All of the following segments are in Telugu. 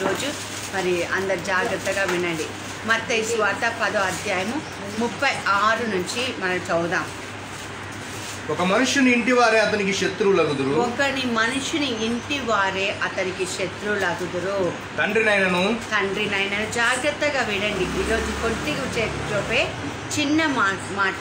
ఈరోజు మరి అందరు జాగ్రత్తగా వినండి మత్తయి స్వార్త పదో అధ్యాయము ముప్పై ఆరు నుంచి మనం చదువుదాం ఒక మనుషుని ఇంటి వారే అతనికి శత్రువులగుదురు ఒకని మనిషిని ఇంటి వారే అతనికి శత్రువులగుదురు తండ్రినైనను తండ్రి నాయన జాగ్రత్తగా వినండి ఈరోజు కొద్దిగా చెప్పే చిన్న మా మాట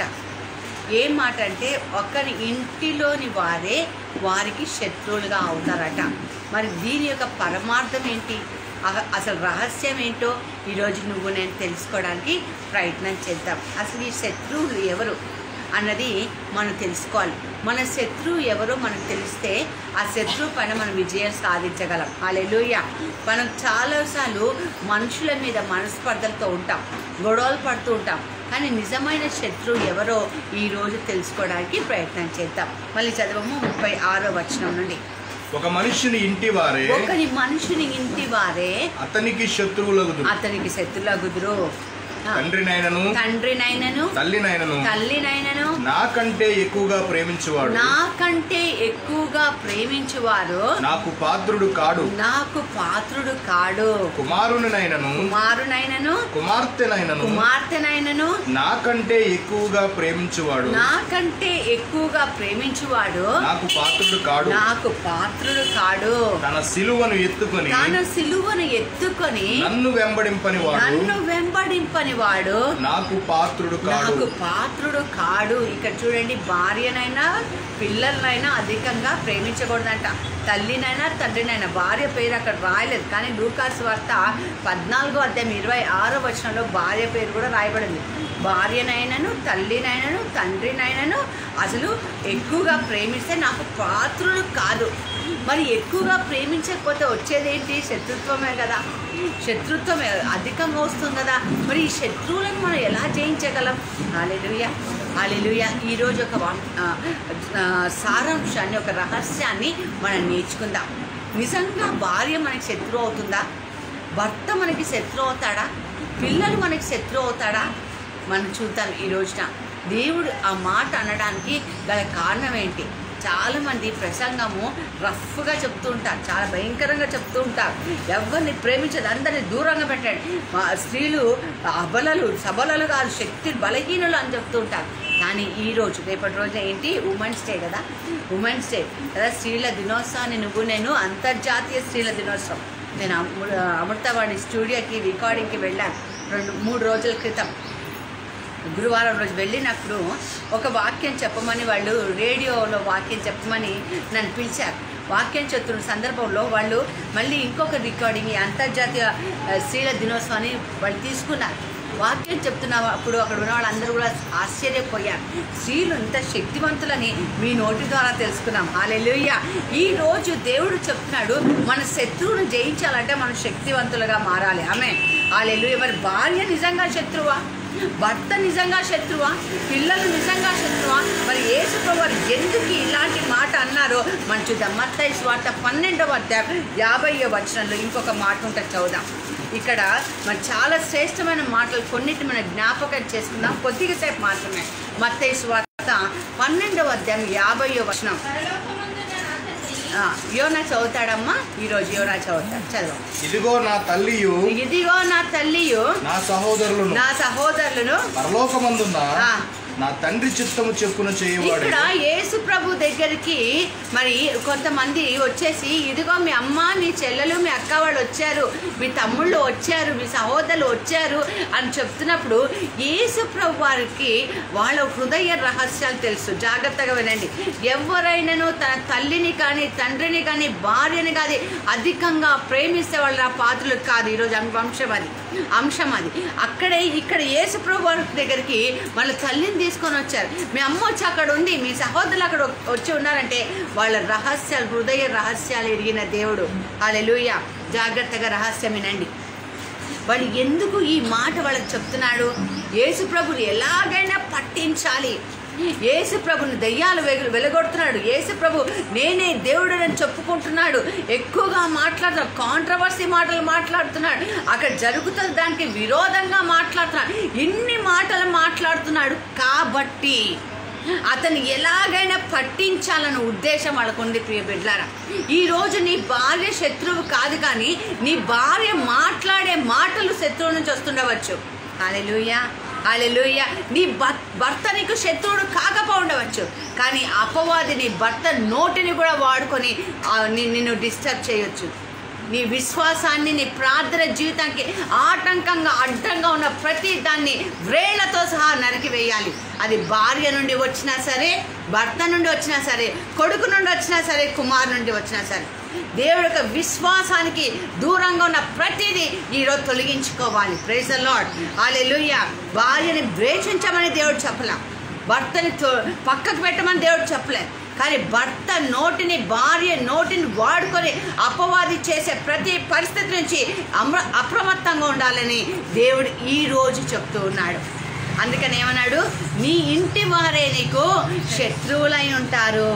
ఏం మాట అంటే ఒకరి ఇంటిలోని వారే వారికి శత్రువులుగా అవుతారట మరి దీని యొక్క పరమార్థం ఏంటి అహ- అసలు రహస్యం ఏంటో ఈరోజు నువ్వు నేను తెలుసుకోవడానికి ప్రయత్నం చేద్దాం అసలు ఈ శత్రువులు ఎవరు అన్నది మనం తెలుసుకోవాలి మన శత్రువు ఎవరో మనకు తెలిస్తే ఆ శత్రువు పైన మనం విజయం సాధించగలం అలెలుయ మనం చాలాసార్లు మనుషుల మీద మనస్పర్ధలతో ఉంటాం గొడవలు పడుతూ ఉంటాం కానీ నిజమైన శత్రువు ఎవరో ఈరోజు తెలుసుకోవడానికి ప్రయత్నం చేద్దాం మళ్ళీ చదవము ముప్పై ఆరో వచనం నుండి ఒక మనుషుని ఇంటి వారే ఒకరి మనుషుని ఇంటి వారే అతనికి శత్రువులగుదురు అతనికి శత్రులగుదురు ఆ, తండ్రినైనను తండ్రినైనను తల్లినైనను తల్లినైనను నాకంటే ఎక్కువగా ప్రేమించువాడు నాకంటే ఎక్కువగా ప్రేమించువారు నాకు పాత్రుడు కాడు నాకు పాత్రుడు కాడు కుమారునినైనను కుమారునైనను కుమార్తెనైనను కుమార్తెనైనను నాకంటే ఎక్కువగా ప్రేమించువాడు నాకంటే ఎక్కువగా ప్రేమించువాడు నాకు పాత్రుడు కాడు నాకు పాత్రుడు కాడు తన సిలువను ఎత్తుకొని తన సిలువను ఎత్తుకొని నన్ను వెంబడింపని వాడు నన్ను వెంబడింపని వాడు నాకు పాత్రుడు కాడు నాకు పాత్రుడు కాడు ఇక్కడ చూడండి భార్యనైనా పిల్లలనైనా అధికంగా ప్రేమించకూడదంట తల్లినైనా తండ్రినైనా భార్య పేరు అక్కడ రాయలేదు కానీ లూకాస్ వార్త పద్నాలుగో అధ్యాయం ఇరవై ఆరో వచనంలో భార్య పేరు కూడా రాయబడింది భార్యనైనను తల్లినైనను తండ్రినైనను అసలు ఎక్కువగా ప్రేమిస్తే నాకు పాత్రుడు కాదు మరి ఎక్కువగా ప్రేమించకపోతే వచ్చేదేంటి శత్రుత్వమే కదా శత్రుత్వం అధికంగా వస్తుంది కదా మరి ఈ శత్రువులను మనం ఎలా జయించగలం హాలెలుయ హాలెలుయ ఈరోజు ఒక వా- ఆ, ఆ, సారాంశాన్ని ఒక రహస్యాన్ని మనం నేర్చుకుందాం నిజంగా భార్య మనకి శత్రువు అవుతుందా భర్త మనకి శత్రువు అవుతాడా పిల్లలు మనకి శత్రువు అవుతాడా మనం చూద్దాం ఈ రోజున దేవుడు ఆ మాట అనడానికి గల కారణం ఏంటి చాలామంది ప్రసంగము రఫ్గా చెప్తూ ఉంటారు చాలా భయంకరంగా చెప్తూ ఉంటారు ఎవరిని ప్రేమించదు అందరిని దూరంగా పెట్టండి మా స్త్రీలు అబలలు సబలలు కాదు శక్తి బలహీనులు అని చెప్తూ ఉంటారు కానీ ఈ రోజు రేపటి రోజున ఏంటి ఉమెన్స్ డే కదా ఉమెన్స్ డే కదా స్త్రీల దినోత్సవాన్ని నువ్వు నేను అంతర్జాతీయ స్త్రీల దినోత్సవం నేను అమృ- అమృతవాణి స్టూడియోకి రికార్డింగ్కి వెళ్ళాను రెండు మూడు రోజుల క్రితం గురువారం రోజు వెళ్ళినప్పుడు ఒక వాక్యం చెప్పమని వాళ్ళు రేడియోలో వాక్యం చెప్పమని నన్ను పిలిచారు వాక్యం చెప్తున్న సందర్భంలో వాళ్ళు మళ్ళీ ఇంకొక రికార్డింగ్ ఈ అంతర్జాతీయ ఆ, స్త్రీల దినోత్సవాన్ని వాళ్ళు తీసుకున్నారు వాక్యం చెప్తున్న అప్పుడు అక్కడ ఉన్న వాళ్ళందరూ కూడా ఆశ్చర్యపోయారు స్త్రీలు ఇంత శక్తివంతులని మీ నోటి ద్వారా తెలుసుకున్నాం హాలెలుయ్య ఈ రోజు దేవుడు చెప్తున్నాడు మన శత్రువును జయించాలంటే మనం శక్తివంతులుగా మారాలి ఆమె హాలెలుయ్య మరి భార్య నిజంగా శత్రువా భర్త నిజంగా శత్రువా పిల్లలు నిజంగా శత్రువా మరి యేసు ప్రభువారు ఎందుకు ఇలాంటి మాట అన్నారో మనం చూద్దాం మత్తయి స్వార్థ పన్నెండవ అధ్యాయం యాభైవ వచనంలో ఇంకొక మాట ఉంటుంది చదువుదాం ఇక్కడ మరి చాలా శ్రేష్టమైన మాటలు కొన్నిటి మనం జ్ఞాపకం చేసుకుందాం కొద్దిగా సేపు మాత్రమే మత్తయి స్వార్థ పన్నెండవ అధ్యాయం యాభైవ వచనం ఆ, యోనా చదువుతాడమ్మా ఈరోజు యోనా చదువుతాడు చదువు ఇదిగో నా తల్లియు ఇదిగో నా తల్లియు నా సహోదరులను నా సహోదరులను పరలోకమందున్న ఆ. నా తండ్రి చిత్తము చెప్పున చేయవాడు ఇక్కడ యేసు ప్రభు దగ్గరికి మరి కొంతమంది వచ్చేసి ఇదిగో మీ అమ్మ మీ చెల్లెలు మీ అక్క వాళ్ళు వచ్చారు మీ తమ్ముళ్ళు వచ్చారు మీ సహోదరులు వచ్చారు అని చెప్తున్నప్పుడు యేసు ప్రభు వారికి వాళ్ళ హృదయ రహస్యాలు తెలుసు జాగ్రత్తగా వినండి ఎవరైనాను తన తల్లిని కానీ తండ్రిని కానీ భార్యని కానీ అధికంగా ప్రేమిస్తే వాళ్ళ ఆ పాత్రలు కాదు ఈరోజు అం- అంశం అది అంశం అది అక్కడే ఇక్కడ యేసు ప్రభు వారి దగ్గరికి వాళ్ళ తల్లిని తీసుకొని వచ్చారు మీ అమ్మ వచ్చి అక్కడ ఉంది మీ సహోదరులు అక్కడ వచ్చి ఉన్నారంటే వాళ్ళ రహస్యాలు హృదయ రహస్యాలు ఎరిగిన దేవుడు అలెలుయ జాగ్రత్తగా రహస్యం వినండి వాడు ఎందుకు ఈ మాట వాళ్ళకి చెప్తున్నాడు యేసు ప్రభుని ఎలాగైనా పట్టించాలి యేసు ప్రభుని దయ్యాలు వెగ వెలగొడుతున్నాడు యేసు ప్రభు నేనే దేవుడని చెప్పుకుంటున్నాడు ఎక్కువగా మాట్లాడుతున్నాడు కాంట్రవర్సీ మాటలు మాట్లాడుతున్నాడు అక్కడ జరుగుతున్న దానికి విరోధంగా మాట్లాడుతున్నాడు ఇన్ని మాటలు మాట్లాడుతున్నాడు కాబట్టి అతను ఎలాగైనా పట్టించాలన్న ఉద్దేశం వాళ్ళకు ఉంది ప్రియ బిడ్లారా ఈరోజు నీ భార్య శత్రువు కాదు కానీ నీ భార్య మాట్లాడే మాటలు శత్రువు నుంచి వస్తుండవచ్చు హాలెలూయా హాలెలూయా నీ భర్- భర్త నీకు శత్రువుడు కాకపోఉండవచ్చు కానీ అపవాది నీ భర్త నోటిని కూడా వాడుకొని ఆ, ని- నిన్ను డిస్టర్బ్ చేయొచ్చు నీ విశ్వాసాన్ని నీ ప్రార్థన జీవితానికి ఆటంకంగా అడ్డంగా ఉన్న ప్రతి దాన్ని వ్రేళ్లతో సహా నరికివేయాలి అది భార్య నుండి వచ్చినా సరే భర్త నుండి వచ్చినా సరే కొడుకు నుండి వచ్చినా సరే కుమారు నుండి వచ్చినా సరే దేవుడి యొక్క విశ్వాసానికి దూరంగా ఉన్న ప్రతిదీ ఈరోజు తొలగించుకోవాలి ప్రైజ్ లాడ్ హాలెలూయా భార్యని ద్వేషించమని దేవుడు చెప్పలా భర్తని తో- పక్కకు పెట్టమని దేవుడు చెప్పలేదు కానీ భర్త నోటిని భార్య నోటిని వాడుకొని అపవాది చేసే ప్రతి పరిస్థితి నుంచి అమ్ర అప్రమత్తంగా ఉండాలని దేవుడు ఈ రోజు చెప్తూ ఉన్నాడు అందుకని ఏమన్నాడు నీ ఇంటి వారే నీకు శత్రువులై ఉంటారు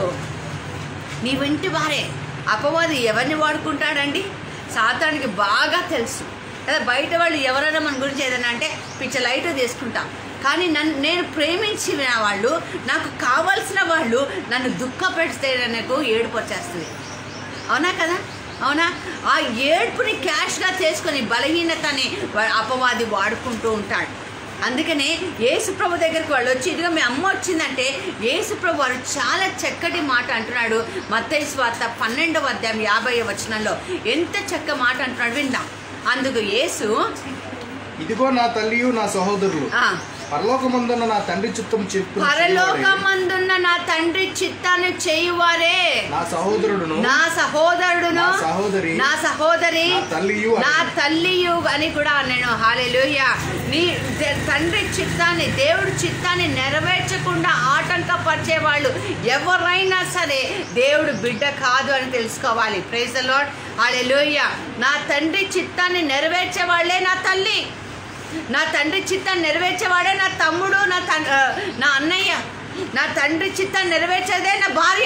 నీ ఇంటి వారే అపవాది ఎవరిని వాడుకుంటాడండి సాతానికి బాగా తెలుసు కదా బయట వాళ్ళు ఎవరైనా మన గురించి ఏదైనా అంటే పిచ్చ లైట్ తీసుకుంటాం కానీ నన్ను నేను ప్రేమించిన వాళ్ళు నాకు కావాల్సిన వాళ్ళు నన్ను దుఃఖపెడితే నాకు ఏడుపు వచ్చేస్తుంది అవునా కదా అవునా ఆ ఏడుపుని క్యాష్గా చేసుకొని బలహీనతని వా- అపవాది వాడుకుంటూ ఉంటాడు అందుకనే యేసుప్రభు దగ్గరికి వాళ్ళు వచ్చి ఇదిగో మీ అమ్మ వచ్చిందంటే యేసుప్రభు వారు చాలా చక్కటి మాట అంటున్నాడు మత్తయి స్వార్త పన్నెండవ అధ్యాయం యాభై వచనంలో ఎంత చక్క మాట అంటున్నాడు విందాం అందుకు యేసు ఇదిగో నా తల్లియు నా సహోదరులు ఆ, పరలోకమందున్న నా తండ్రి చిత్తం చెప్పు పరలోకమందున్న నా తండ్రి చిత్తాన్ని చేయువారే నా సహోదరుడును నా సహోదరుడును నా సహోదరి, నా సహోదరి నా తల్లియు నా అతడు. తల్లియు అని కూడా నేను హాలెలూయ నీ ద- తండ్రి చిత్తాన్ని దేవుడి చిత్తాన్ని నెరవేర్చకుండా ఆటంకపరిచే వాళ్ళు ఎవరైనా సరే దేవుడు బిడ్డ కాదు అని తెలుసుకోవాలి ప్రైజ్ లాడ్ హాలెలూయ నా తండ్రి చిత్తాన్ని నెరవేర్చే వాళ్ళే నా తల్లి నా తండ్రి చిత్తాన్ని నెరవేర్చేవాడే నా తమ్ముడు నా తన్ ఆ, నా అన్నయ్య నా తండ్రి చిత్తాన్ని నెరవేర్చేదే నా భార్య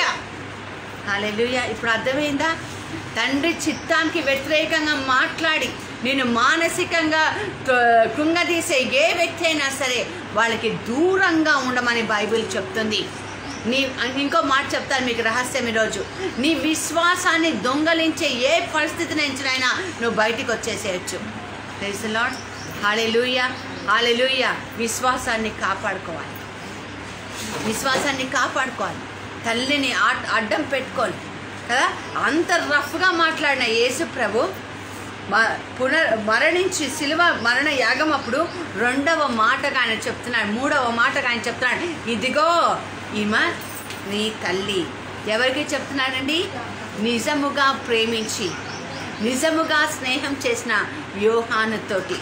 హాలెలుయ ఇప్పుడు అర్థమైందా తండ్రి చిత్తానికి వ్యతిరేకంగా మాట్లాడి నేను మానసికంగా క- కృంగదీసే ఏ వ్యక్తి అయినా సరే వాళ్ళకి దూరంగా ఉండమని బైబిల్ చెప్తుంది నీ ఇంకో మాట చెప్తాను మీకు రహస్యం ఈరోజు నీ విశ్వాసాన్ని దొంగలించే ఏ పరిస్థితి నుంచినైనా నువ్వు బయటికి వచ్చేసేయచ్చు తెలుసు లాడ్ హాలెలూయ హాలెలూయ విశ్వాసాన్ని కాపాడుకోవాలి విశ్వాసాన్ని కాపాడుకోవాలి తల్లిని ఆట్- అడ్డం పెట్టుకోవాలి కదా అంత రఫ్గా మాట్లాడిన యేసు ప్రభు మ- పునర్ మరణించి శిలువ మరణ యాగం అప్పుడు రెండవ మాటగా ఆయన చెప్తున్నాడు మూడవ మాటగా ఆయన చెప్తున్నాడు ఇదిగో ఈమె నీ తల్లి ఎవరికి చెప్తున్నాడండి నిజముగా ప్రేమించి నిజముగా స్నేహం చేసిన యోహానుతోటి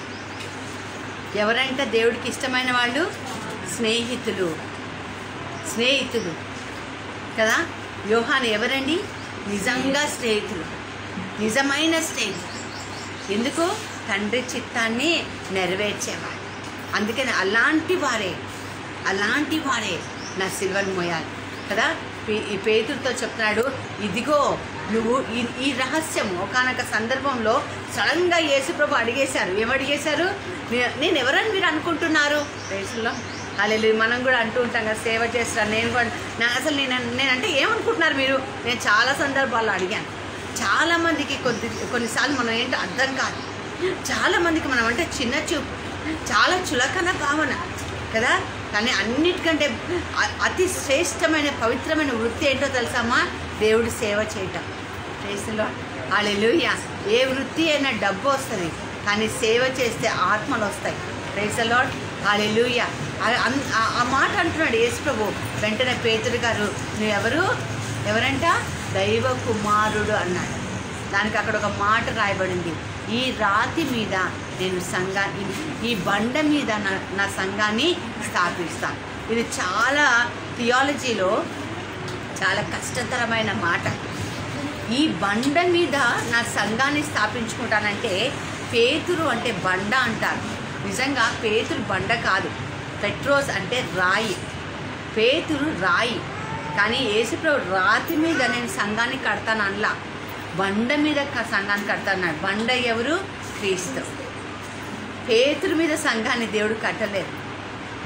ఎవరంటే దేవుడికి ఇష్టమైన వాళ్ళు స్నేహితులు స్నేహితులు కదా యోహాన్ ఎవరండి నిజంగా స్నేహితులు నిజమైన స్నేహితులు ఎందుకు తండ్రి చిత్తాన్ని నెరవేర్చేవాడు అందుకని అలాంటి వారే అలాంటి వారే నా సిల్వర్ మోయాలి కదా పే- ఈ పేతుడితో చెప్తున్నాడు ఇదిగో నువ్వు ఈ ఈ రహస్యం ఒకనొక సందర్భంలో సడన్గా యేసుప్రభు అడిగేశారు ఏం అడిగేశారు నే- నేను ఎవరని మీరు అనుకుంటున్నారు దేశంలో అల్లెలు మనం కూడా అంటూ ఉంటాం కదా సేవ చేస్తాను నేను కూడా నా అసలు నేను నేనంటే ఏమనుకుంటున్నారు మీరు నేను చాలా సందర్భాల్లో అడిగాను చాలామందికి కొద్ది కొన్నిసార్లు మనం ఏంటో అర్థం కాదు చాలామందికి మనం అంటే చిన్న చూపు చాలా చులకన భావన కదా కానీ అన్నిటికంటే అ- అతి శ్రేష్టమైన పవిత్రమైన వృత్తి ఏంటో తెలుసామా దేవుడి సేవ చేయటం ప్రేసులో అలెలుయ ఏ వృత్తి అయినా డబ్బు వస్తుంది కానీ సేవ చేస్తే ఆత్మలు వస్తాయి ప్రేసలాడ్ అలెలుయ ఆ మాట అంటున్నాడు యేసు ప్రభు వెంటనే పేతుడు గారు నువ్వెవరు ఎవరంట దైవ కుమారుడు అన్నాడు దానికి అక్కడ ఒక మాట రాయబడింది ఈ రాతి మీద నేను సంఘా ఈ- ఈ బండ మీద నా నా సంఘాన్ని స్థాపిస్తాను ఇది చాలా థియాలజీలో చాలా కష్టతరమైన మాట ఈ బండ మీద నా సంఘాన్ని స్థాపించుకుంటానంటే పేతురు అంటే బండ అంటారు నిజంగా పేతురు బండ కాదు పెట్రోస్ అంటే రాయి పేతురు రాయి కానీ యేసుప్రభు రాతి మీద నేను సంఘాన్ని కడతాను అనలా బండ మీద క- సంఘాన్ని కడతాను బండ ఎవరు క్రీస్తు పేతురు మీద సంఘాన్ని దేవుడు కట్టలేదు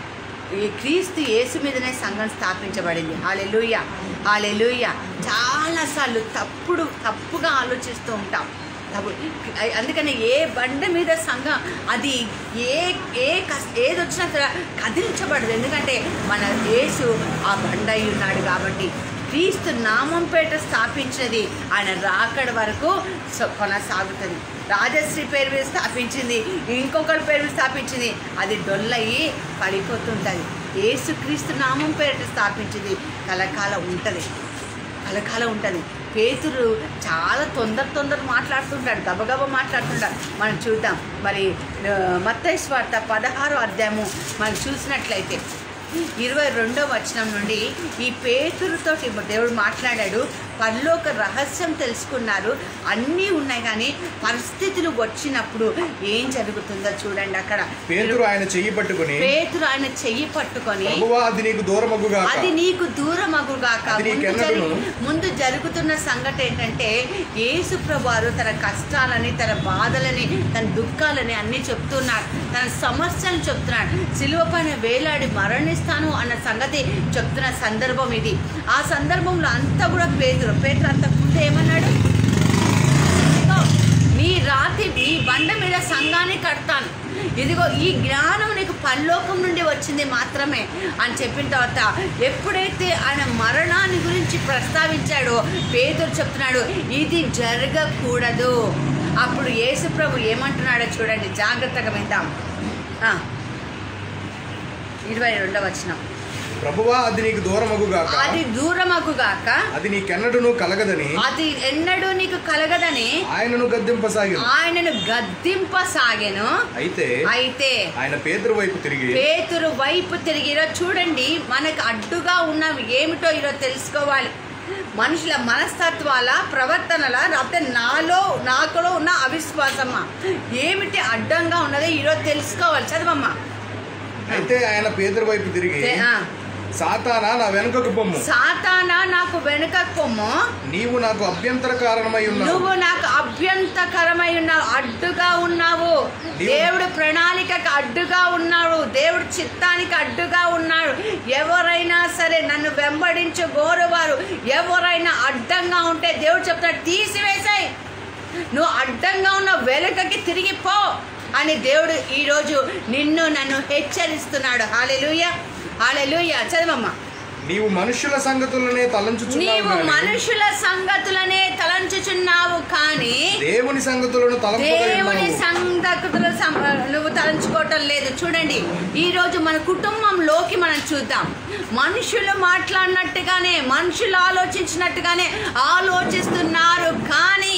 ఈ క్రీస్తు యేసు మీదనే సంఘం స్థాపించబడింది హాలెలూయ హాలెలూయ చాలాసార్లు తప్పుడు తప్పుగా ఆలోచిస్తూ ఉంటాం తప్పు- అందుకని ఏ బండ మీద సంఘం అది ఏ ఏ కస్ ఏది వచ్చినా సరే కదిలించబడదు ఎందుకంటే మన యేసు ఆ బండ అయి ఉన్నాడు కాబట్టి క్రీస్తు నామం పేట స్థాపించినది ఆయన రాకడ వరకు స- కొనసాగుతుంది రాజశ్రీ పేరు మీద స్థాపించింది ఇంకొకరి పేరు మీద స్థాపించింది అది డొల్లయి పడిపోతుంటుంది యేసుక్రీస్తు నామం పేరిట స్థాపించింది కలకాలం ఉంటుంది కలకాలం ఉంటుంది పేతురు చాలా తొందర తొందర మాట్లాడుతుంటాడు గబగబా మాట్లాడుతుంటాడు మనం చూద్దాం మరి మత్తయి స్వార్త పదహారో అధ్యాయము మనం చూసినట్లయితే ఇరవై రెండో వచనం నుండి ఈ పేతురుతోటి దేవుడు మాట్లాడాడు పరలోక రహస్యం తెలుసుకున్నారు అన్నీ ఉన్నాయి కానీ పరిస్థితులు వచ్చినప్పుడు ఏం జరుగుతుందో చూడండి అక్కడ పేతురు ఆయన చెయ్యి పట్టుకుని పేతురు ఆయన చెయ్యి పట్టుకొని ప్రభువా అది నీకు దూరమగుగా అది నీకు దూరమగుగాక అది ముందు నీకెన్నడును? జరి- ముందు జరుగుతున్న సంగతి ఏంటంటే యేసు ప్రభువారు తన కష్టాలని తన బాధలని తన దుఃఖాలని అన్ని చెప్తున్నాడు తన సమస్యలు చెప్తున్నాడు సిలువ పైన వేలాడి మరణిస్తాను అన్న సంగతి చెప్తున్న సందర్భం ఇది ఆ సందర్భంలో అంతా కూడా పేదరు పేదరు అంత ముందు ఏమన్నాడు ఇదిగో, నీ రాతి నీ బండ మీద సంఘాన్ని కడతాను ఇదిగో ఈ జ్ఞానం నీకు పరలోకం నుండి వచ్చింది మాత్రమే అని చెప్పిన తర్వాత ఎప్పుడైతే ఆయన మరణాన్ని గురించి ప్రస్తావించాడో పేదరు చెప్తున్నాడు ఇది జరగకూడదు అప్పుడు యేసు ప్రభు ఏమంటున్నాడో చూడండి జాగ్రత్తగా విందాం ఆ, ఇరవై రెండవ వచనం ప్రభువా అది నీకు దూరమగుగాక అది దూరమగుగాక అది నీకెన్నడును కలగదని అది ఎన్నడూ నీకు కలగదని ఆయనను గద్దెంపసాగి ఆయనను గద్దింపసాగెను అయితే అయితే ఆయన పేతురు వైపు తిరిగి పేతురు వైపు తిరిగి ఈరోజు చూడండి మనకు అడ్డుగా ఉన్నవి ఏమిటో ఈరోజు తెలుసుకోవాలి మనుషుల మనస్తత్వాల ప్రవర్తనల లేకపోతే నాలో నాకులో ఉన్న అవిశ్వాసమా ఏమిటి అడ్డంగా ఉన్నదో ఈరోజు తెలుసుకోవాలి చదవమ్మా అయితే ఆయన పేతురు వైపు తిరిగి తే- ఆ. సాతానా నా వెనుకకు పొమ్ము సాతానా నాకు వెనుక కొమ్ము నీవు నాకు అభ్యంతర కారణమై ఉన్నావు నువ్వు నాకు అభ్యంతకరమై ఉన్నావు అడ్డుగా ఉన్నావు నీవు- దేవుడు ప్రణాళికకు అడ్డుగా ఉన్నాడు దేవుడు చిత్తానికి అడ్డుగా ఉన్నాడు ఎవరైనా సరే నన్ను వెంబడించు గోరువారు ఎవరైనా అడ్డంగా ఉంటే దేవుడు చెప్తాడు తీసివేసాయి నువ్వు అడ్డంగా ఉన్న వెనుకకి తిరిగి పో అని దేవుడు ఈరోజు నిన్ను నన్ను హెచ్చరిస్తున్నాడు హాలెలూయ హాలెలూయ చదవమ్మా నీవు మనుషుల సంగతులనే తలంచుచున్నావు నీవు గాని మనుషుల సంగతులనే తలంచుచున్నావు కానీ దేవుని సంగతులను దేవుని తలంపగలిగినావు సంగతులు సం- నువ్వు తలంచుకోవటం లేదు చూడండి ఈ రోజు మన కుటుంబంలోకి మనం చూద్దాం మనుషులు మాట్లాడినట్టుగానే మనుషులు ఆలోచించినట్టుగానే ఆలోచిస్తున్నారు కానీ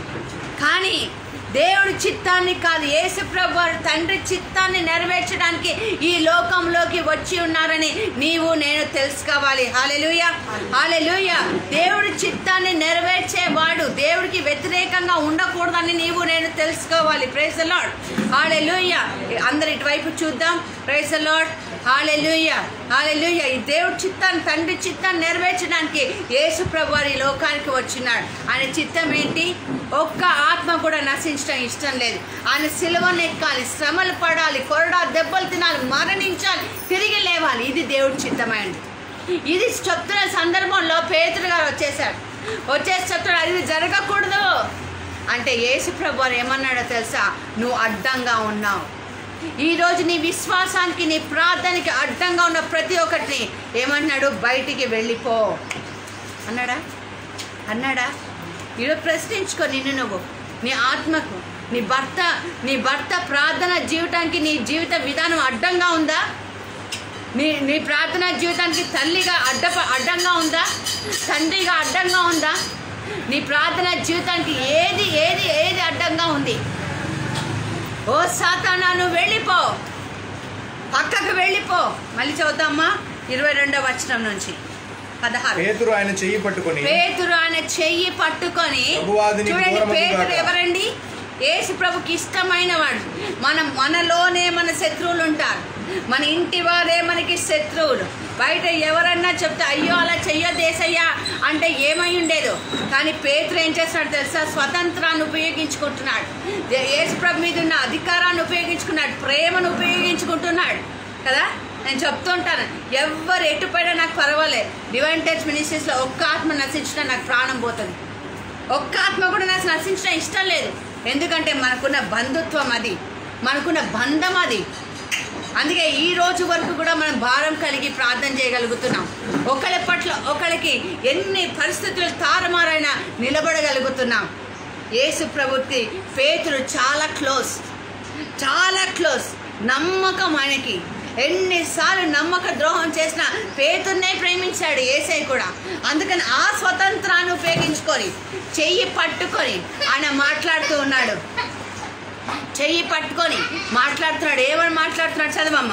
కానీ దేవుడి చిత్తాన్ని కాదు యేసుప్రభు వారు తండ్రి చిత్తాన్ని నెరవేర్చడానికి ఈ లోకంలోకి వచ్చి ఉన్నారని నీవు నేను తెలుసుకోవాలి హాలెలూయ హాలెలూయ దేవుడి చిత్తాన్ని నెరవేర్చేవాడు దేవుడికి వ్యతిరేకంగా ఉండకూడదని నీవు నేను తెలుసుకోవాలి ప్రైజ్ లాడ్ హాలెలూయ అందరి ఇటువైపు చూద్దాం ప్రైజ్ లాడ్ హాలెలూయ హాలెలూయ ఈ దేవుడి చిత్తాన్ని తండ్రి చిత్తాన్ని నెరవేర్చడానికి యేసు ప్రభు వారు ఈ లోకానికి వచ్చినాడు ఆయన చిత్తం ఏంటి ఒక్క ఆత్మ కూడా నశించడం ఇష్టం లేదు ఆయన సిలువను ఎక్కాలి శ్రమలు పడాలి కొరడా దెబ్బలు తినాలి మరణించాలి తిరిగి లేవాలి ఇది దేవుడి చిత్తమైంది ఇది చెప్తున్న సందర్భంలో పేతురు గారు వచ్చేసాడు వచ్చేసి చెప్తాడు ఇది జరగకూడదు అంటే యేసు ప్రభు వారు ఏమన్నాడో తెలుసా నువ్వు అడ్డంగా ఉన్నావు ఈరోజు నీ విశ్వాసానికి నీ ప్రార్థనకి అడ్డంగా ఉన్న ప్రతి ఒక్కటిని ఏమన్నాడు బయటికి వెళ్ళిపో అన్నాడా అన్నాడా ఈరోజు ప్రశ్నించుకో నిన్ను నువ్వు నీ ఆత్మకు నీ భర్త నీ భర్త ప్రార్థన జీవితానికి నీ జీవిత విధానం అడ్డంగా ఉందా నీ నీ ప్రార్థన జీవితానికి తల్లిగా అడ్డ అడ్డంగా ఉందా తండ్రిగా అడ్డంగా ఉందా నీ ప్రార్థన జీవితానికి ఏది ఏది ఏది అడ్డంగా ఉంది ఓ సాతానా నువ్వు వెళ్ళిపో పక్కకు వెళ్ళిపో మళ్ళీ చదువుతామ్మా ఇరవై రెండో వచనం నుంచి పదహారు పేతురు ఆయన చెయ్యి పట్టుకొని పేతురు ఆయన చెయ్యి పట్టుకొని ప్రభువా, అది నీకు చూడండి దూరమగు పేతురు గాక. ఎవరండి యేసు ప్రభుకి ఇష్టమైన వాడు మనం మనలోనే మన శత్రువులు ఉంటారు మన ఇంటి వారే మనకి శత్రువులు బయట ఎవరన్నా చెప్తే అయ్యో అలా చెయ్యొద్దేసయ్యా అంటే ఏమై ఉండేదో కానీ పేతురు ఏం చేస్తున్నాడు తెలుసా స్వతంత్రాన్ని ఉపయోగించుకుంటున్నాడు యేసు ప్రభు మీద ఉన్న అధికారాన్ని ఉపయోగించుకున్నాడు ప్రేమను ఉపయోగించుకుంటున్నాడు కదా నేను చెప్తుంటాను ఎవరు ఎటుపోయినా నాకు పర్వాలేదు డివైన్ టచ్ మినిస్ట్రీస్లో ఒక్క ఆత్మ నశించినా నాకు ప్రాణం పోతుంది ఒక్క ఆత్మ కూడా నాకు నశించడం ఇష్టం లేదు ఎందుకంటే మనకున్న బంధుత్వం అది మనకున్న బంధం అది అందుకే ఈ రోజు వరకు కూడా మనం భారం కలిగి ప్రార్థన చేయగలుగుతున్నాం ఒకళ్ళ పట్ల ఒకళ్ళకి ఎన్ని పరిస్థితులు తారుమారైనా నిలబడగలుగుతున్నాం యేసు ప్రభుత్వి పేతులు చాలా క్లోజ్ చాలా క్లోజ్ నమ్మకం ఆయనకి ఎన్నిసార్లు నమ్మక ద్రోహం చేసిన పేతున్నే ప్రేమించాడు ఏసై కూడా అందుకని ఆ స్వతంత్రాన్ని ఉపయోగించుకొని చెయ్యి పట్టుకొని ఆయన మాట్లాడుతూ ఉన్నాడు చెయ్యి పట్టుకొని మాట్లాడుతున్నాడు ఏమని మాట్లాడుతున్నాడు చదవమ్మ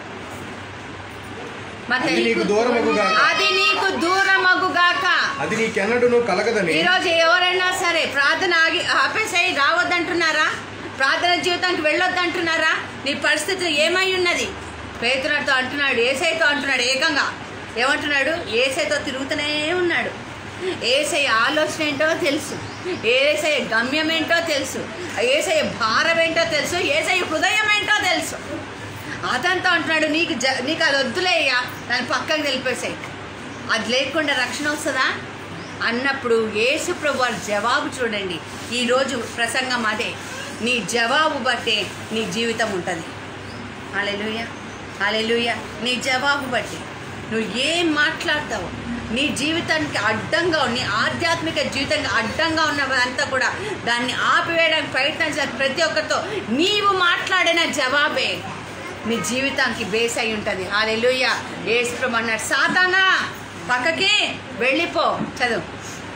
అది నీకు దూరమగుగాక. అది నీకు దూరమగుగాక అది నీకెన్నడూను కలగదని ఈరోజు ఎవరైనా సరే ప్రార్థన ఆగి ఆపేసాయి రావద్దంటున్నారా ప్రార్థన జీవితానికి వెళ్ళొద్దంటున్నారా నీ పరిస్థితి ఏమై ఉన్నది పేతునతో అంటున్నాడు ఏసైతో అంటున్నాడు ఏకంగా ఏమంటున్నాడు ఏసైతో తిరుగుతూనే ఉన్నాడు ఏసై ఆలోచన ఏంటో తెలుసు ఏసై గమ్యం ఏంటో తెలుసు ఏసై భారం ఏంటో తెలుసు ఏసై హృదయం ఏంటో తెలుసు అతనితో అంటున్నాడు నీకు జ నీకు అది వద్దులేయ్యా దాన్ని పక్కకు నిలిపేసాయి అది లేకుండా రక్షణ వస్తుందా అన్నప్పుడు యేసుప్రభు వారి జవాబు చూడండి ఈరోజు ప్రసంగం అదే నీ జవాబు బట్టే నీ జీవితం ఉంటుంది అలెలుయ అలెలుయ నీ జవాబు బట్టి నువ్వు ఏం మాట్లాడతావు నీ జీవితానికి అడ్డంగా నీ ఆధ్యాత్మిక జీవితానికి అడ్డంగా ఉన్నదంతా కూడా దాన్ని ఆపివేయడానికి ప్రయత్నం చేసే ప్రతి ఒక్కరితో నీవు మాట్లాడిన జవాబే నీ జీవితానికి బేస్ అయి ఉంటుంది హాలెలుయ ఏసుప్రభు అన్నాడు సాతానా పక్కకి వెళ్ళిపో చదువు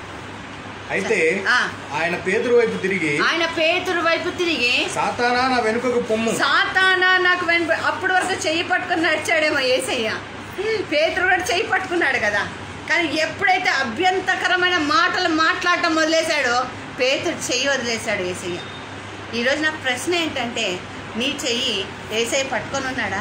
అయితే ఆ. ఆయన పేతురు వైపు తిరిగి ఆయన పేతురు వైపు తిరిగి సాతానా నా వెనుకకు పొమ్ము సాతానా నాకు వెనుక అప్పటి వరకు చెయ్యి పట్టుకుని నడిచాడేమో ఏసయ్య పేతురు కూడా చెయ్యి పట్టుకున్నాడు కదా కానీ ఎప్పుడైతే అభ్యంతకరమైన మాటలు మాట్లాడటం మొదలేశాడో పేతురు చెయ్యి వదిలేశాడు ఏసయ్య ఈరోజు నా ప్రశ్న ఏంటంటే నీ చెయ్యి ఏసై పట్టుకొని ఉన్నాడా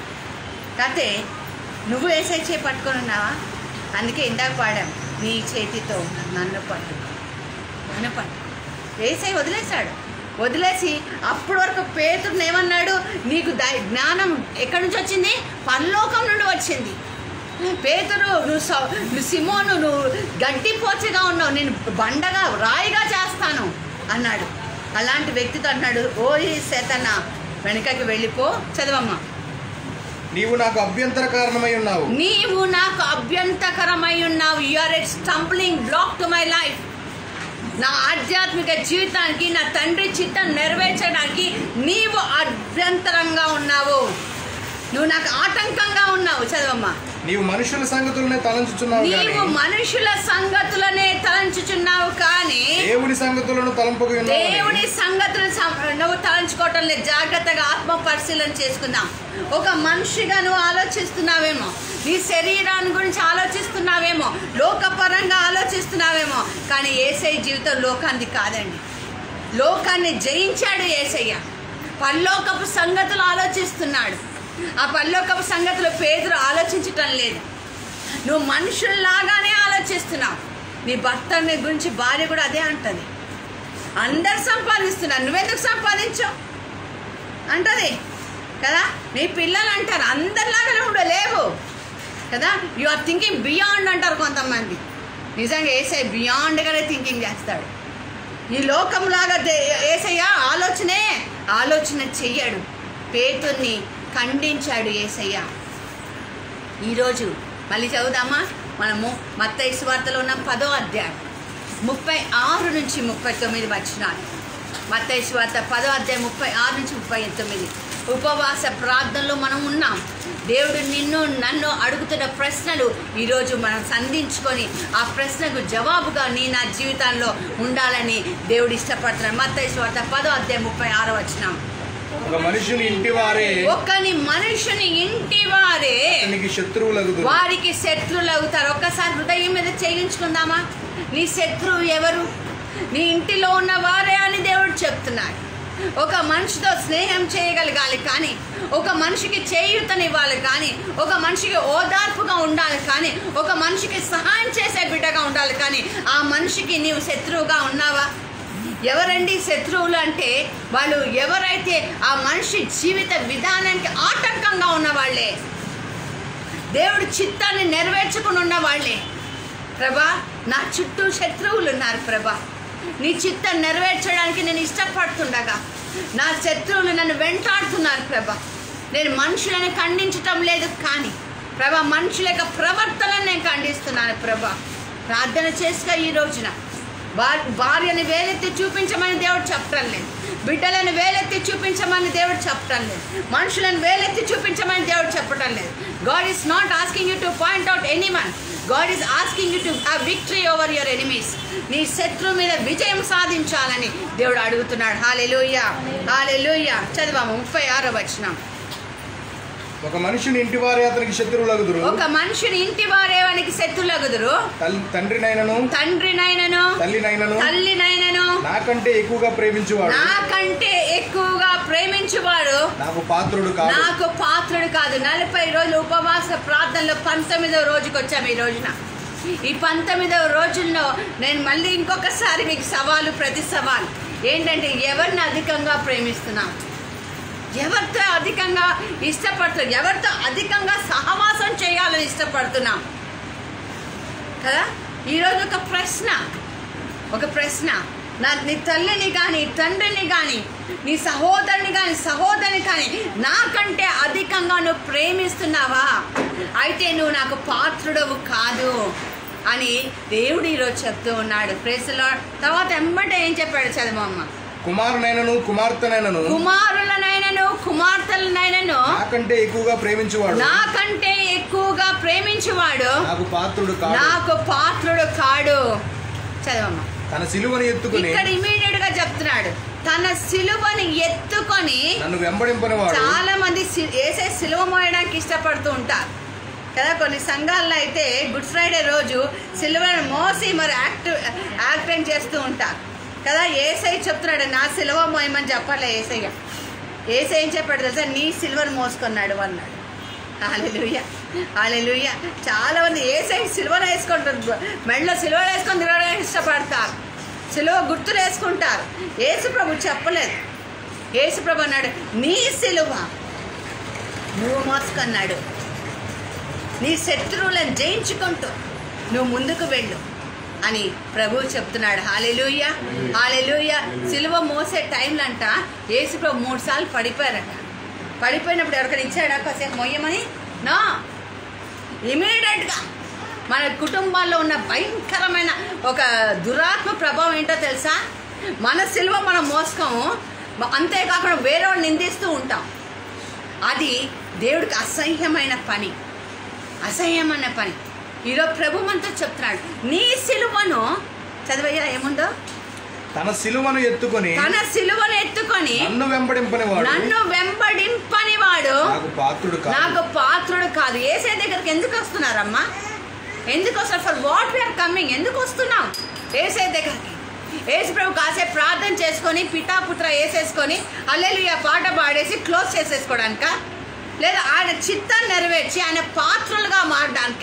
కాకపోతే నువ్వు ఏసై చేయి పట్టుకొని ఉన్నావా అందుకే ఇందాక పాడాం నీ చేతితో నన్ను పట్టుకో నన్ను పట్టుకో ఏసై వదిలేశాడు వదిలేసి అప్పటి వరకు పేతుడిని ఏమన్నాడు నీకు దై- జ్ఞానం ఎక్కడి నుంచి వచ్చింది పరలోకం నుండి వచ్చింది పేతురు నువ్వు స- నువ్వు సిమోను నువ్వు గడ్డి పోచగా ఉన్నావు నేను బండగా రాయిగా చేస్తాను అన్నాడు అలాంటి వ్యక్తితో అన్నాడు ఓ ఈ శతన వెనకకి వెళ్ళిపో చదవమ్మా నీవు నాకు అభ్యంతర కారణమై ఉన్నావు నీవు నాకు అభ్యంతకరమై ఉన్నావు you're a stumbling block to my life నా ఆధ్యాత్మిక జీవితానికి నా తండ్రి చిత్తం నెరవేర్చడానికి నీవు అభ్యంతరంగా ఉన్నావు నువ్వు నాకు ఆటంకంగా ఉన్నావు చదవమ్మా నీవు మనుషుల సంగతులనే తలంచుచున్నావు నీవు గాని మనుషుల సంగతులనే తలంచుచున్నావు కానీ దేవుని సంగతులను తలంపకు దేవుని సంగతులు సం- నువ్వు తలంచుకోవటం లేదు జాగ్రత్తగా ఆత్మ పరిశీలన చేసుకుందాం ఒక మనిషిగా నువ్వు ఆలోచిస్తున్నావేమో నీ శరీరాన్ని గురించి ఆలోచిస్తున్నావేమో లోకపరంగా ఆలోచిస్తున్నావేమో కానీ ఏసై జీవితం లోకాన్ని కాదండి లోకాన్ని జయించాడు ఏసయ్య పల్లోకపు సంగతులు ఆలోచిస్తున్నాడు ఆ పల్లోకపు సంగతులు పేదలు ఆలోచించటం లేదు నువ్వు మనుషుల్లాగానే ఆలోచిస్తున్నావు నీ భర్తని గురించి భార్య కూడా అదే అంటది అందరు సంపాదిస్తున్నారు నువ్వెందుకు సంపాదించావు అంటది కదా నీ పిల్లలు అంటారు అందరిలాగా నువ్వు లేవు కదా యు ఆర్ థింకింగ్ బియాండ్ అంటారు కొంతమంది నిజంగా ఏసై బియాండ్గానే థింకింగ్ చేస్తాడు ఈ లోకంలాగా దే- ఏసయ్య ఆలోచనే ఆలోచన చెయ్యడు పేతుర్ని ఖండించాడు ఏసయ్య ఈరోజు మళ్ళీ చదువుదామా మనము మత్తయి సువార్తలో ఉన్న పదో అధ్యాయం ముప్పై ఆరు నుంచి ముప్పై తొమ్మిది వచ్చినారు మత్తయి సువార్త పదో అధ్యాయం ముప్పై ఆరు నుంచి ముప్పై తొమ్మిది ఉపవాస ప్రార్థనలో మనం ఉన్నాం దేవుడు నిన్ను నన్ను అడుగుతున్న ప్రశ్నలు ఈరోజు మనం సంధించుకొని ఆ ప్రశ్నకు జవాబుగా నీ నా జీవితంలో ఉండాలని దేవుడు ఇష్టపడుతున్నాడు మత్తయి సువార్త పదో అధ్యాయం ముప్పై ఆరు వచ్చినాం ఒక మనుషుని ఇంటి వారే ఒకని మనుషుని ఇంటి వారే అతనికి శత్రువులగుదు వారికి శత్రువులు అవుతారు ఒక్కసారి హృదయం మీద చేయించుకుందామా నీ శత్రువు ఎవరు నీ ఇంటిలో ఉన్న వారే అని దేవుడు చెప్తున్నాడు ఒక మనిషితో స్నేహం చేయగలగాలి కానీ ఒక మనిషికి చేయూతనివ్వాలి కానీ ఒక మనిషికి ఓదార్పుగా ఉండాలి కానీ ఒక మనిషికి సహాయం చేసే బిడ్డగా ఉండాలి కానీ ఆ మనిషికి నీవు శత్రువుగా ఉన్నావా ఎవరండి శత్రువులు అంటే వాళ్ళు ఎవరైతే ఆ మనిషి జీవిత విధానానికి ఆటంకంగా ఉన్న వాళ్ళే దేవుడి చిత్తాన్ని నెరవేర్చుకుని ఉన్న వాళ్ళే ప్రభా నా చుట్టూ శత్రువులు ఉన్నారు ప్రభా నీ చిత్తం నెరవేర్చడానికి నేను ఇష్టపడుతుండగా నా శత్రువులు నన్ను వెంటాడుతున్నారు ప్రభా నేను మనుషులను ఖండించటం లేదు కానీ ప్రభా మనుషుల యొక్క ప్రవర్తనను నేను ఖండిస్తున్నాను ప్రభా ప్రార్థన చేసుక ఈ రోజున భార్ భార్యని వేలెత్తి చూపించమని దేవుడు చెప్పటం లేదు బిడ్డలను వేలెత్తి చూపించమని దేవుడు చెప్పటం లేదు మనుషులను వేలెత్తి చూపించమని దేవుడు చెప్పటం లేదు God is not asking you to point out any one God is asking you to have victory over your enemies నీ శత్రువు మీద విజయం సాధించాలని దేవుడు అడుగుతున్నాడు హాలెలూయ హాలెలూయ చదివాము ముప్పై ఆరో వచనం ఒక మనుషుని ఇంటి వారే అతనికి శత్రువులగుదురు ఒక మనుషుని ఇంటి వారేవానికి శత్రులగుదురు తల్- తండ్రినైనను తండ్రినైనను తల్లినైనను తల్లినైనను నాకంటే ఎక్కువగా ప్రేమించువాడు నాకంటే ఎక్కువగా ప్రేమించువాడు నాకు పాత్రుడు కాదు నాకు పాత్రుడు కాదు నలభై రోజులు ఉపవాస ప్రార్థనలో పంతొమ్మిదవ రోజుకి వచ్చాము ఈ రోజున ఈ పంతొమ్మిదవ రోజుల్లో నేను మళ్ళీ ఇంకొకసారి మీకు సవాలు ప్రతి సవాలు ఏంటంటే ఎవరిని అధికంగా ప్రేమిస్తున్నాం ఎవరితో అధికంగా ఇష్టపడుతున్నాం ఎవరితో అధికంగా సహవాసం చేయాలని ఇష్టపడుతున్నాం కదా ఈరోజు ఒక ప్రశ్న ఒక ప్రశ్న నా నీ తల్లిని కానీ తండ్రిని కానీ నీ సహోదరుని కానీ సహోదరిని కానీ నాకంటే అధికంగా నువ్వు ప్రేమిస్తున్నావా అయితే నువ్వు నాకు పాత్రుడవు కాదు అని దేవుడు ఈరోజు చెప్తూ ఉన్నాడు ప్రేసలో తర్వాత ఎమ్మటే ఏం చెప్పాడు చదవమ్మ కుమారునైనను కుమార్తెనైనను కుమారులనైనను కుమార్తెలనైనను నాకంటే ఎక్కువగా ప్రేమించువాడు నాకంటే ఎక్కువగా ప్రేమించువాడు నాకు పాత్రుడు కాదు నాకు పాత్రుడు కాడు చదవమ్మ తన సిలువని ఎత్తుకుని ఇక్కడ ఇమీడియట్ గా చెప్తున్నాడు తన సిలువని ఎత్తుకొని నన్ను వెంబడింపనివాడు చాలా మంది సి- ఏసే సిలువ మోయడానికి ఇష్టపడుతూ ఉంటారు కదా కొన్ని సంఘాల్లో అయితే గుడ్ ఫ్రైడే రోజు సిలువను మోసి మరి యాక్ట్ యాక్టింగ్ చేస్తూ ఉంటారు కదా ఏసై చెప్తున్నాడు నా సిలువ మోయమని చెప్పాలి ఏసయ్య ఏసై ఏం చెప్పాడు తెలుసా నీ సిల్వర్ మోసుకున్నాడు అన్నాడు హాలెలుయ హాలెలుయ చాలా మంది ఏసై సిల్వర్ వేసుకుంటారు మెడలో సిల్వర్ వేసుకొని తిరగడానికి ఇష్టపడతారు సిలువ గుర్తులు వేసుకుంటారు యేసు ప్రభు చెప్పలేదు యేసు ప్రభు అన్నాడు నీ సిలువ నువ్వు మోసుకున్నాడు నీ శత్రువులను జయించుకుంటూ నువ్వు ముందుకు వెళ్ళు అని ప్రభు చెప్తున్నాడు హాలెలూయ హాలెలూయ సిలువ మోసే టైంలో అంట యేసు ప్రభు మూడు సార్లు పడిపోయారట పడిపోయినప్పుడు ఎవరికైనా ఇచ్చాడా కాసేపు మొయ్యమని నో ఇమీడియట్గా మన కుటుంబాల్లో ఉన్న భయంకరమైన ఒక దురాత్మ ప్రభావం ఏంటో తెలుసా మన సిలువ మనం మోసుకోము అంతేకాకుండా వేరే నిందిస్తూ ఉంటాం అది దేవుడికి అసహ్యమైన పని అసహ్యమైన పని ఈరోజు ప్రభు మనతో చెప్తున్నాడు నీ సిలువను చదివయ్యా ఏముందో తన సిలువను ఎత్తుకొని తన సిలువను ఎత్తుకొని నన్ను వెంబడింపనివాడు నన్ను వెంబడింపని వాడు నాకు పాత్రుడు కాదు నాకు పాత్రుడు కాదు ఏసే దగ్గరికి ఎందుకు వస్తున్నారమ్మా ఎందుకు వస్తారు ఫర్ వాట్ వీఆర్ కమింగ్ ఎందుకు వస్తున్నాం ఏసే దగ్గరికి ఏసు ప్రభు కాసేపు ప్రార్థన చేసుకొని పితాపుత్ర వేసేసుకొని అల్లెలు ఆ పాట పాడేసి క్లోజ్ చేసేసుకోవడానిక లేదా ఆయన చిత్తాన్ని నెరవేర్చి ఆయన పాత్రలుగా మారడానిక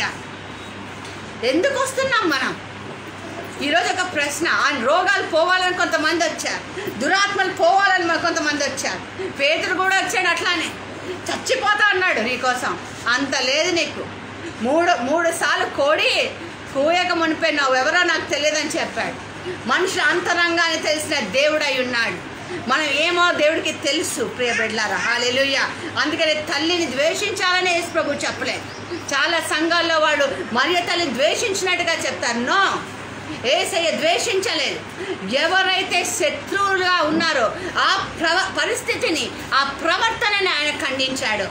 ఎందుకు వస్తున్నాం మనం ఈరోజు ఒక ప్రశ్న ఆ రోగాలు పోవాలని కొంతమంది వచ్చారు దురాత్మలు పోవాలని మరి కొంతమంది వచ్చారు పేదరు కూడా వచ్చాడు అట్లానే చచ్చిపోతా అన్నాడు నీకోసం అంత లేదు నీకు మూడు మూడు సార్లు కోడి కూయక మునిపే నువ్వెవరో నాకు తెలియదని చెప్పాడు మనుషుల అంతరంగాన్ని తెలిసిన దేవుడై ఉన్నాడు మనం ఏమో దేవుడికి తెలుసు ప్రియ బిడ్లారా హాలెలుయ్య అందుకని తల్లిని ద్వేషించాలని యేసు ప్రభు చెప్పలేదు చాలా సంఘాల్లో వాళ్ళు మరియ తల్లిని ద్వేషించినట్టుగా చెప్తారు నో ఏసయ్య ద్వేషించలేదు ఎవరైతే శత్రువులుగా ఉన్నారో ఆ ప్రవ పరిస్థితిని ఆ ప్రవర్తనని ఆయన ఖండించాడు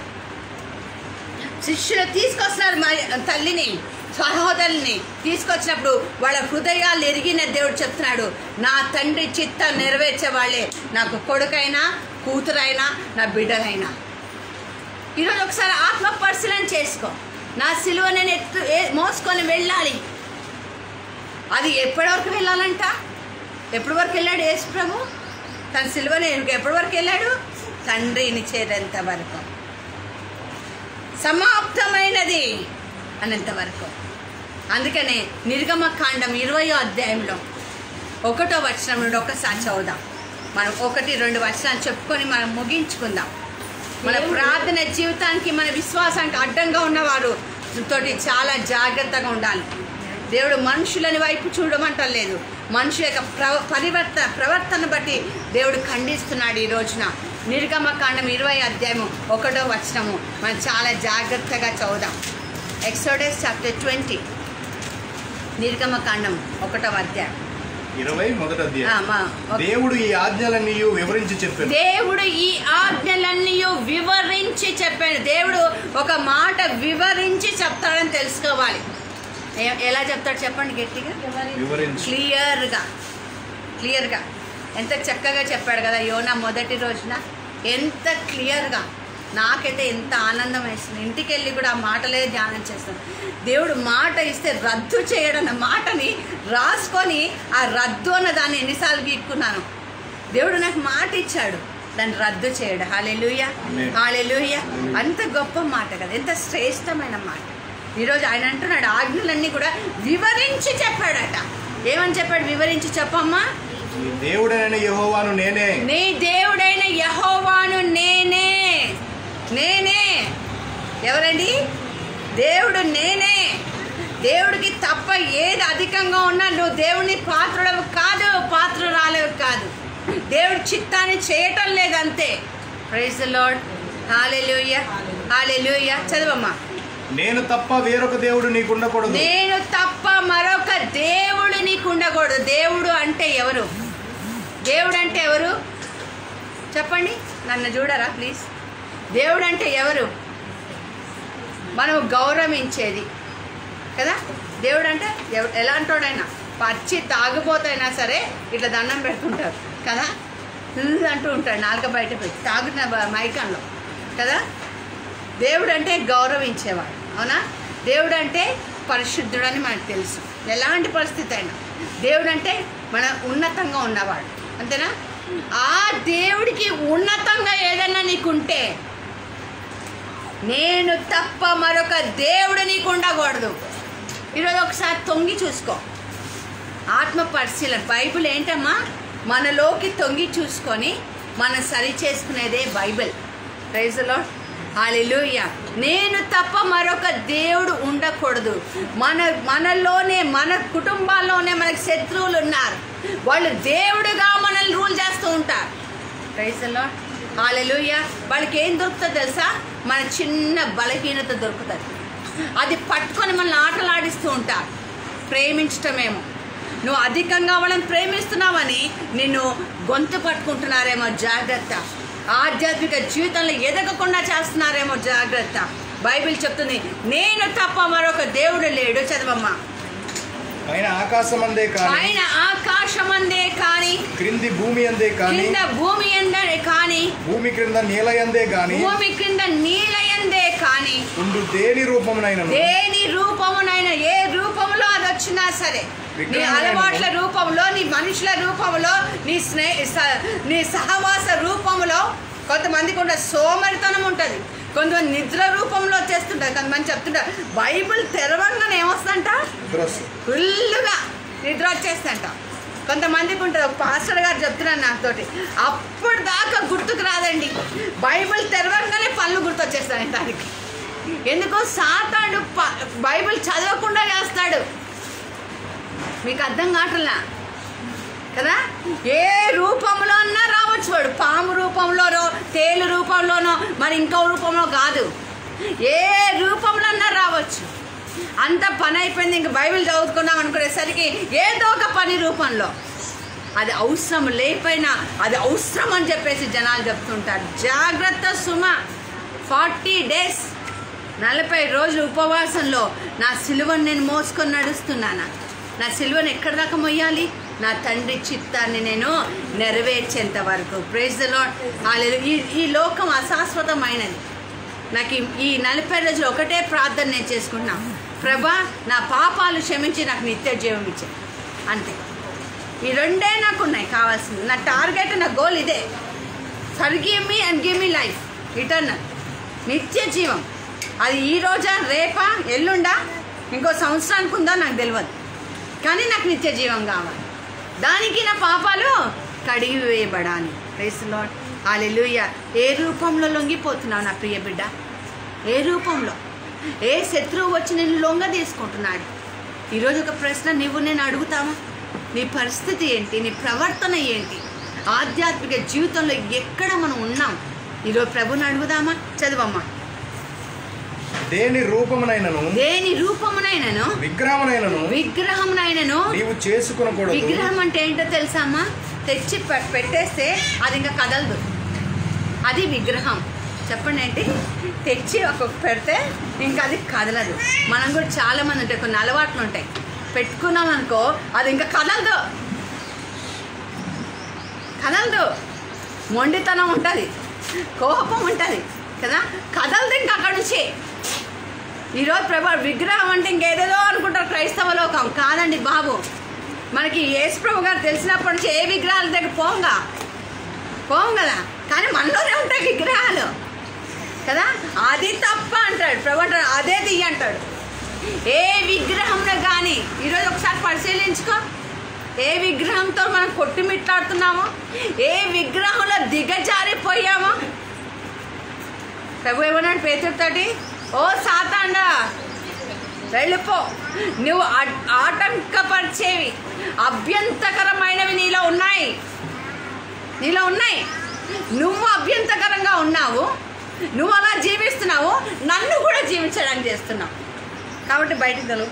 శిష్యులు తీసుకొస్తున్నారు మరి తల్లిని సహోదరుల్ని తీసుకొచ్చినప్పుడు వాళ్ళ హృదయాలు ఎరిగిన దేవుడు చెప్తున్నాడు నా తండ్రి చిత్త నెరవేర్చే వాళ్ళే నాకు కొడుకైనా కూతురైనా నా బిడ్డలైనా ఈరోజు ఒకసారి ఆత్మ పరిశీలన చేసుకో నా సిలువ నేను ఎత్తు ఏ- మోసుకొని వెళ్ళాలి అది ఎప్పటి వరకు వెళ్ళాలంట ఎప్పటి వరకు వెళ్ళాడు యేసు ప్రభు తన సిలువని ఎప్పటి వరకు వెళ్ళాడు తండ్రిని చేరేంత వరకు సమాప్తమైనది అనంత వరకు అందుకనే నిర్గమ కాండం ఇరవయో అధ్యాయంలో ఒకటో వచనం నుండి ఒకసారి చదువుదాం మనం ఒకటి రెండు వచనాలు చెప్పుకొని మనం ముగించుకుందాం మన ప్రార్థన జీవితానికి మన విశ్వాసానికి అడ్డంగా ఉన్నవారు తోటి చాలా జాగ్రత్తగా ఉండాలి దేవుడు మనుషులని వైపు చూడమంటలేదు మనుషుల యొక్క ప్రవ పరివర్త ప్రవర్తన బట్టి దేవుడు ఖండిస్తున్నాడు ఈ రోజున నిర్గమకాండం ఇరవై అధ్యాయము ఒకటో వచనము మనం చాలా జాగ్రత్తగా చదువుదాం ఎక్సోడస్ చాప్టర్ ట్వంటీ నిర్గమకాండం ఒకటో అధ్యాయం ఇరవై మొదటి ఆ, అధ్యాయం మా- ఒక- దేవుడు ఈ ఆజ్ఞలన్నీ వివరించి చెప్పాను దేవుడు ఈ ఆజ్ఞలన్నీ వివరించి చెప్పాడు దేవుడు ఒక మాట వివరించి చెప్తాడని తెలుసుకోవాలి ఏ- ఎలా చెప్తాడు చెప్పండి గట్టిగా వివరించి క్లియర్గా క్లియర్గా ఎంత చక్కగా చెప్పాడు కదా యోనా మొదటి రోజున ఎంత క్లియర్గా నాకైతే ఎంత ఆనందం వేస్తుంది ఇంటికి వెళ్ళి కూడా ఆ మాటలే ధ్యానం చేస్తాను దేవుడు మాట ఇస్తే రద్దు చేయడన్న మాటని రాసుకొని ఆ రద్దు అన్న దాన్ని ఎన్నిసార్లు గీక్కున్నాను దేవుడు నాకు మాట ఇచ్చాడు దాన్ని రద్దు చేయడు హాలెలుయ Amen. హాలెలుయ అంత గొప్ప మాట కదా ఎంత శ్రేష్టమైన మాట ఈరోజు ఆయన అంటున్నాడు ఆజ్ఞలన్నీ కూడా వివరించి చెప్పాడట ఏమని చెప్పాడు వివరించి చెప్పమ్మా నీ దేవుడైన యెహోవాను నేనే నీ దేవుడైన యహోవాను నేనే నేనే ఎవరండి దేవుడు నేనే దేవుడికి తప్ప ఏది అధికంగా ఉన్నా నువ్వు దేవుని పాత్రుడవు కాదు పాత్రురాలవు కాదు దేవుడి చిత్తాన్ని చేయటం లేదు అంతే ప్రైజ్ లార్డ్ హాలెలూయ హాలెలూయ చదవమ్మా నేను తప్ప వేరొక దేవుడు నీకు ఉండకూడదు నేను తప్ప మరొక దేవుడు నీకు ఉండకూడదు దేవుడు అంటే ఎవరు దేవుడు అంటే ఎవరు చెప్పండి నన్ను చూడరా ప్లీజ్ దేవుడు అంటే ఎవరు మనం గౌరవించేది కదా దేవుడు అంటే ఎవ- ఎలాంటోడైనా పచ్చి తాగుబోతైనా సరే ఇట్లా దండం పెడుతుంటారు కదా "ఉమ్" అంటూ ఉంటాడు నాలుక బయట పెట్టి తాగుతున్న బ- మైకంలో కదా దేవుడు అంటే గౌరవించేవాడు అవునా దేవుడు అంటే పరిశుద్ధుడని మనకు తెలుసు ఎలాంటి పరిస్థితి అయినా దేవుడు అంటే మన ఉన్నతంగా ఉన్నవాడు అంతేనా ఆ దేవుడికి ఉన్నతంగా ఏదైనా నీకుంటే నేను తప్ప మరొక దేవుడు నీకు ఉండకూడదు ఈరోజు ఒకసారి తొంగి చూసుకో ఆత్మ పరిశీలన బైబిల్ ఏంటమ్మా మనలోకి తొంగి చూసుకొని మనం సరి చేసుకునేదే బైబిల్ ప్రైజ్లో హాలెలూయ నేను తప్ప మరొక దేవుడు ఉండకూడదు మన మనలోనే మన కుటుంబాల్లోనే మనకి శత్రువులు ఉన్నారు వాళ్ళు దేవుడుగా మనల్ని రూల్ చేస్తూ ఉంటారు ప్రైజ్లో హాలెలూయ వాళ్ళకి ఏం దొరుకుతుందో తెలుసా మన చిన్న బలహీనత దొరుకుతుంది అది పట్టుకొని మనల్ని ఆటలాడిస్తూ ఉంటారు ప్రేమించటమేమో నువ్వు అధికంగా వాళ్ళని ప్రేమిస్తున్నావని నిన్ను గొంతు పట్టుకుంటున్నారేమో జాగ్రత్త ఆధ్యాత్మిక జీవితంలో ఎదగకుండా చేస్తున్నారేమో జాగ్రత్త బైబిల్ చెప్తుంది నేను తప్ప మరొక దేవుడు లేడు చదవమ్మా పైన ఆకాశం అందే కానీ పైన ఆకాశమందే కానీ క్రింది భూమి అందే కానీ కింద భూమి ఎందే కానీ భూమి క్రింద నేల అందే కానీ భూమి క్రింద నీలయందే కానీ ఉండు దేని రూపమునైనను దేని రూపమునైనా ఏ రూపంలో అది వచ్చినా సరే నీ విగ్రహమైన అలవాట్ల రూపంలో నీ మనుషుల రూపంలో నీ స్నే స- నీ సహవాస రూపంలో కొంతమందికి ఉండే సోమరితనం ఉంటుంది కొంతమంది నిద్ర రూపంలో చేస్తుంటారు కొంతమంది చెప్తుంటారు బైబిల్ తెరవంగానే ఏమొస్తుందంట డ్రెస్ ఫుల్గా నిద్ర వచ్చేస్తంట కొంతమందికి ఉంటుంది ఒక పాస్టర్ గారు చెప్తున్నారు నాతోటి అప్పుడు దాకా గుర్తుకు రాదండి బైబిల్ తెరవంగానే పళ్ళు గుర్తొచ్చేస్తాయి దానికి ఎందుకు సాతాడు ప- బైబిల్ చదవకుండా చేస్తాడు మీకు అర్థం కావట్లా కదా ఏ రూపంలో అన్నా రావచ్చు వాడు పాము రూపంలోనో తేలు రూపంలోనో మరి ఇంకో రూపంలో కాదు ఏ రూపంలో అన్నా రావచ్చు అంత పని అయిపోయింది ఇంక బైబిల్ చదువుకున్నాం అనుకునేసరికి ఏదో ఒక పని రూపంలో అది అవసరం లేకపోయినా అది అవసరం అని చెప్పేసి జనాలు చెప్తుంటారు జాగ్రత్త సుమ ఫార్టీ డేస్ నలభై రోజులు ఉపవాసంలో నా సిలువను నేను మోసుకొని నడుస్తున్నానా నా సిలువను ఎక్కడి దాకా మొయ్యాలి నా తండ్రి చిత్తాన్ని నేను నెరవేర్చేంత వరకు ప్రైజ్ ద లార్డ్ ఈ ఈ లోకం అశాశ్వతమైనది నాకు ఈ- ఈ నలభై రోజులు ఒకటే ప్రార్థన నేను చేసుకుంటున్నా ప్రభా నా పాపాలు క్షమించి నాకు నిత్య జీవం ఇచ్చే అంతే ఈ రెండే నాకు ఉన్నాయి కావాల్సింది నా టార్గెట్ నా గోల్ ఇదే forgive me and give me life eternal నిత్య జీవం అది ఈ రోజా రేపా ఎల్లుండా ఇంకో సంవత్సరానికి ఉందో నాకు తెలియదు కానీ నాకు నిత్య జీవం కావాలి దానికి నా పాపాలు కడిగి వేయబడాలి ప్రైస్ లాడ్ హాలెలూయ ఏ రూపంలో లొంగిపోతున్నావు నా ప్రియ బిడ్డ ఏ రూపంలో ఏ శత్రువు వచ్చి నేను లొంగ తీసుకుంటున్నాడు ఈరోజు ఒక ప్రశ్న నువ్వు నేను అడుగుతామా నీ పరిస్థితి ఏంటి నీ ప్రవర్తన ఏంటి ఆధ్యాత్మిక జీవితంలో ఎక్కడ మనం ఉన్నాం ఈరోజు ప్రభుని అడుగుదామా చదవమ్మా దేని రూపమునైనను దేని రూపమునైనను విగ్రహమునైనను విగ్రహమునైనను నీవు చేసుకునకూడదు విగ్రహం అంటే ఏంటో తెలుసా అమ్మా తెచ్చి పె- పెట్టేస్తే అది ఇంకా కదలదు అది విగ్రహం చెప్పండి ఏంటి తెచ్చి ఒక పెడితే ఇంకా అది కదలదు మనం కూడా చాలా మంది ఉంటాయి కొన్ని అలవాట్లు ఉంటాయి పెట్టుకున్నాం అనుకో అది ఇంకా కదలదు కదలదు మొండితనం ఉంటుంది కోపం ఉంటుంది కదా కదలదు ఇంకా అక్కడ నుంచి ఈరోజు ప్రభా విగ్రహం అంటే ఇంకేదేదో అనుకుంటారు క్రైస్తవ లోకం కాదండి బాబు మనకి యేసు ప్రభు గారు తెలిసినప్పటి నుంచి ఏ విగ్రహాల దగ్గర పోంగా పోం కదా కానీ మనలోనే ఉంటాయి విగ్రహాలు కదా అది తప్ప అంటాడు ప్రభు అంటాడు అదే తీయ అంటాడు ఏ విగ్రహంలో కానీ ఈరోజు ఒకసారి పరిశీలించుకో ఏ విగ్రహంతో మనం కొట్టుమిట్లాడుతున్నామో ఏ విగ్రహంలో దిగజారిపోయామో ప్రభు ఏమన్నాడు పేతుడితోటి ఓ సాతాండా వెళ్ళిపో నువ్వు అడ్- ఆటంకపరిచేవి అభ్యంతకరమైనవి నీలో ఉన్నాయి నీలో ఉన్నాయి నువ్వు అభ్యంతకరంగా ఉన్నావు నువ్వు అలా జీవిస్తున్నావు నన్ను కూడా జీవించడానికి చేస్తున్నావు కాబట్టి బయటికి తలు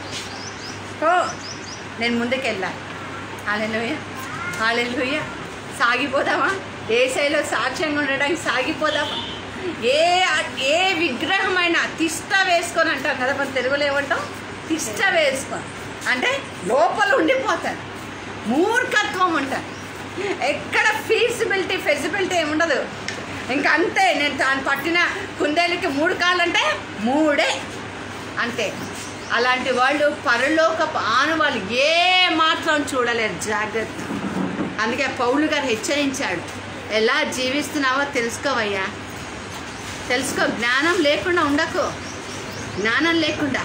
ఓ నేను ముందుకు వెళ్ళాలి హాలెలుయ హాలెలుయ సాగిపోదామా ఏ శైలో సాక్ష్యంగా ఉండడానికి సాగిపోదామా ఏ ఏ విగ్రహమైనా తిష్ట వేసుకొని అంటాం కదా మన తెలుగులో ఏమంటాం తిష్ట వేసుకొని అంటే లోపల ఉండిపోతారు మూర్ఖత్వం అంటారు ఎక్కడ ఫీజిబిలిటీ ఫెసిబిలిటీ ఏమి ఉండదు ఇంకా అంతే నేను దాన్ని పట్టిన కుందేలకి మూడు కాళ్ళు అంటే మూడే అంతే అలాంటి వాళ్ళు పరలోకపు ఆనవాళ్ళు ఏ మాత్రం చూడలేరు జాగ్రత్త అందుకే పౌలు గారు హెచ్చరించాడు ఎలా జీవిస్తున్నావో తెలుసుకోవయ్యా తెలుసుకో జ్ఞానం లేకుండా ఉండకు జ్ఞానం లేకుండా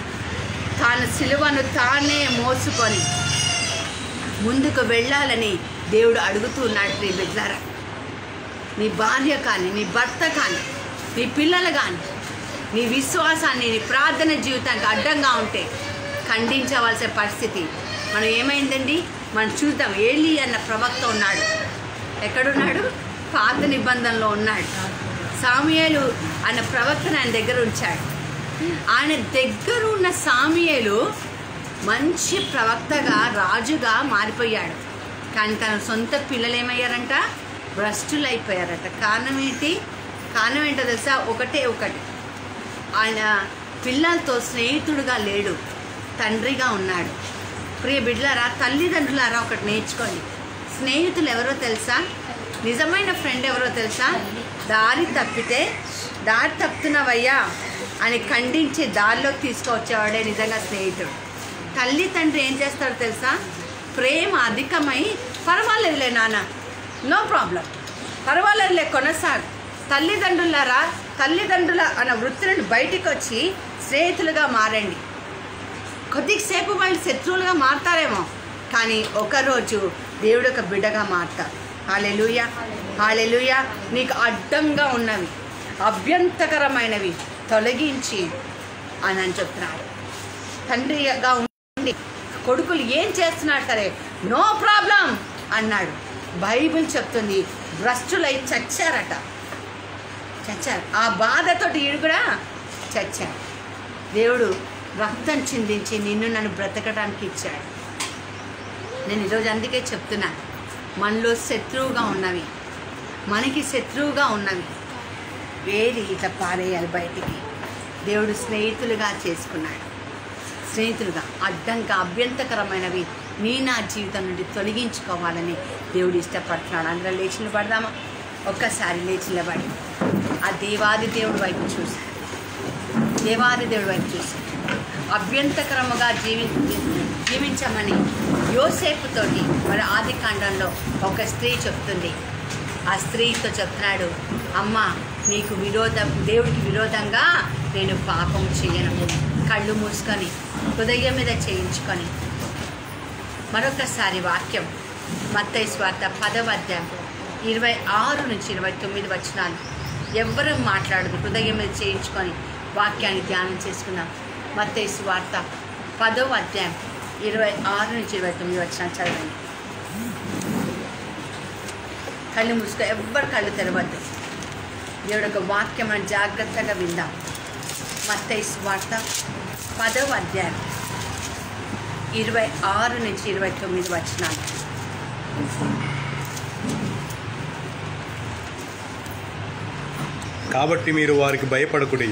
తాను సిలువను తానే మోసుకొని ముందుకు వెళ్ళాలని దేవుడు అడుగుతూ ఉన్నాడు ప్రియ బిడ్లారా నీ భార్య కానీ నీ భర్త కానీ నీ పిల్లలు కానీ నీ విశ్వాసాన్ని నీ ప్రార్థన జీవితానికి అడ్డంగా ఉంటే ఖండించవలసిన పరిస్థితి మనం ఏమైందండి మనం చూద్దాం ఏలి అన్న ప్రవక్త ఉన్నాడు ఎక్కడున్నాడు పాత నిబంధనలో ఉన్నాడు సామియేలు అన్న ప్రవక్తను ఆయన దగ్గర ఉంచాడు ఆయన దగ్గర ఉన్న సామియేలు మంచి ప్రవక్తగా రాజుగా మారిపోయాడు కానీ తన సొంత పిల్లలు ఏమయ్యారంట భ్రష్టులు అయిపోయారట కారణం ఏంటి కారణం ఏంటో తెలుసా ఒకటే ఒకటి ఆయన పిల్లలతో స్నేహితుడుగా లేడు తండ్రిగా ఉన్నాడు ప్రియ బిడ్డలారా తల్లిదండ్రులారా ఒకటి నేర్చుకోండి స్నేహితులు ఎవరో తెలుసా నిజమైన ఫ్రెండ్ ఎవరో తెలుసా దారి తప్పితే దారి తప్పుతున్నావయ్యా అని ఖండించి దారిలోకి తీసుకువచ్చేవాడే నిజంగా స్నేహితుడు తల్లి తండ్రి ఏం చేస్తాడో తెలుసా ప్రేమ అధికమై పర్వాలేదులే నాన్న నో ప్రాబ్లం పర్వాలేదులే కొనసాగు తల్లిదండ్రులారా తల్లిదండ్రుల అన్న వృత్తి నుండి బయటికి వచ్చి స్నేహితులుగా మారండి కొద్దిసేపు వాళ్ళు శత్రువులుగా మారతారేమో కానీ ఒకరోజు దేవుడు ఒక బిడ్డగా మారుతారు హాలెలుయ హాలెలుయ నీకు అడ్డంగా ఉన్నవి అభ్యంతకరమైనవి తొలగించి అని అని చెప్తున్నాడు తండ్రిగా ఉండి కొడుకులు ఏం చేస్తున్నారు సరే నో ప్రాబ్లం అన్నాడు బైబిల్ చెప్తుంది భ్రష్టులై చచ్చారట చచ్చారు ఆ బాధతోటి ఈడు కూడా చచ్చారు దేవుడు రక్తం చిందించి నిన్ను నన్ను బ్రతకడానికి ఇచ్చాడు నేను ఈరోజు అందుకే చెప్తున్నా మనలో శత్రువుగా ఉన్నవి మనకి శత్రువుగా ఉన్నవి వేరి ఇట్లా పారేయాలి బయటికి దేవుడు స్నేహితులుగా చేసుకున్నాడు స్నేహితులుగా అడ్డంగా అభ్యంతకరమైనవి నీ నా జీవితం నుండి తొలగించుకోవాలని దేవుడు ఇష్టపడుతున్నాడు అందరూ లేచి నిలబడదామా ఒక్కసారి లేచి నిలబడి ఆ దేవాది దేవుడి వైపు చూశాడు దేవాది దేవుడి వైపు చూశాడు అభ్యంతకరముగా జీవి జీవించమని యోసేపుతోటి మరి ఆది కాండంలో ఒక స్త్రీ చెప్తుంది ఆ స్త్రీతో చెప్తున్నాడు అమ్మ నీకు విరోధం దేవుడికి విరోధంగా నేను పాపం చేయను కళ్ళు మూసుకొని హృదయం మీద చేయించుకొని మరొకసారి వాక్యం మత్తయి స్వార్థ పదవ అధ్యాయం ఇరవై ఆరు నుంచి ఇరవై తొమ్మిది వచనాలు ఎవ్వరూ మాట్లాడదు హృదయం మీద చేయించుకొని వాక్యాన్ని ధ్యానం చేసుకుందాం మత్తయి వార్త పదవ అధ్యాయం ఇరవై ఆరు నుంచి ఇరవై తొమ్మిది వచ్చిన చదవండి కళ్ళు మూసుకో ఎవ్వరు కళ్ళు తెరవద్దు దేవుడు ఒక వాక్యం మనం జాగ్రత్తగా విందాం మత్తయి వార్త పదవ అధ్యాయం ఇరవై ఆరు నుంచి ఇరవై తొమ్మిది వచ్చినాలు కాబట్టి మీరు వారికి భయపడకుడి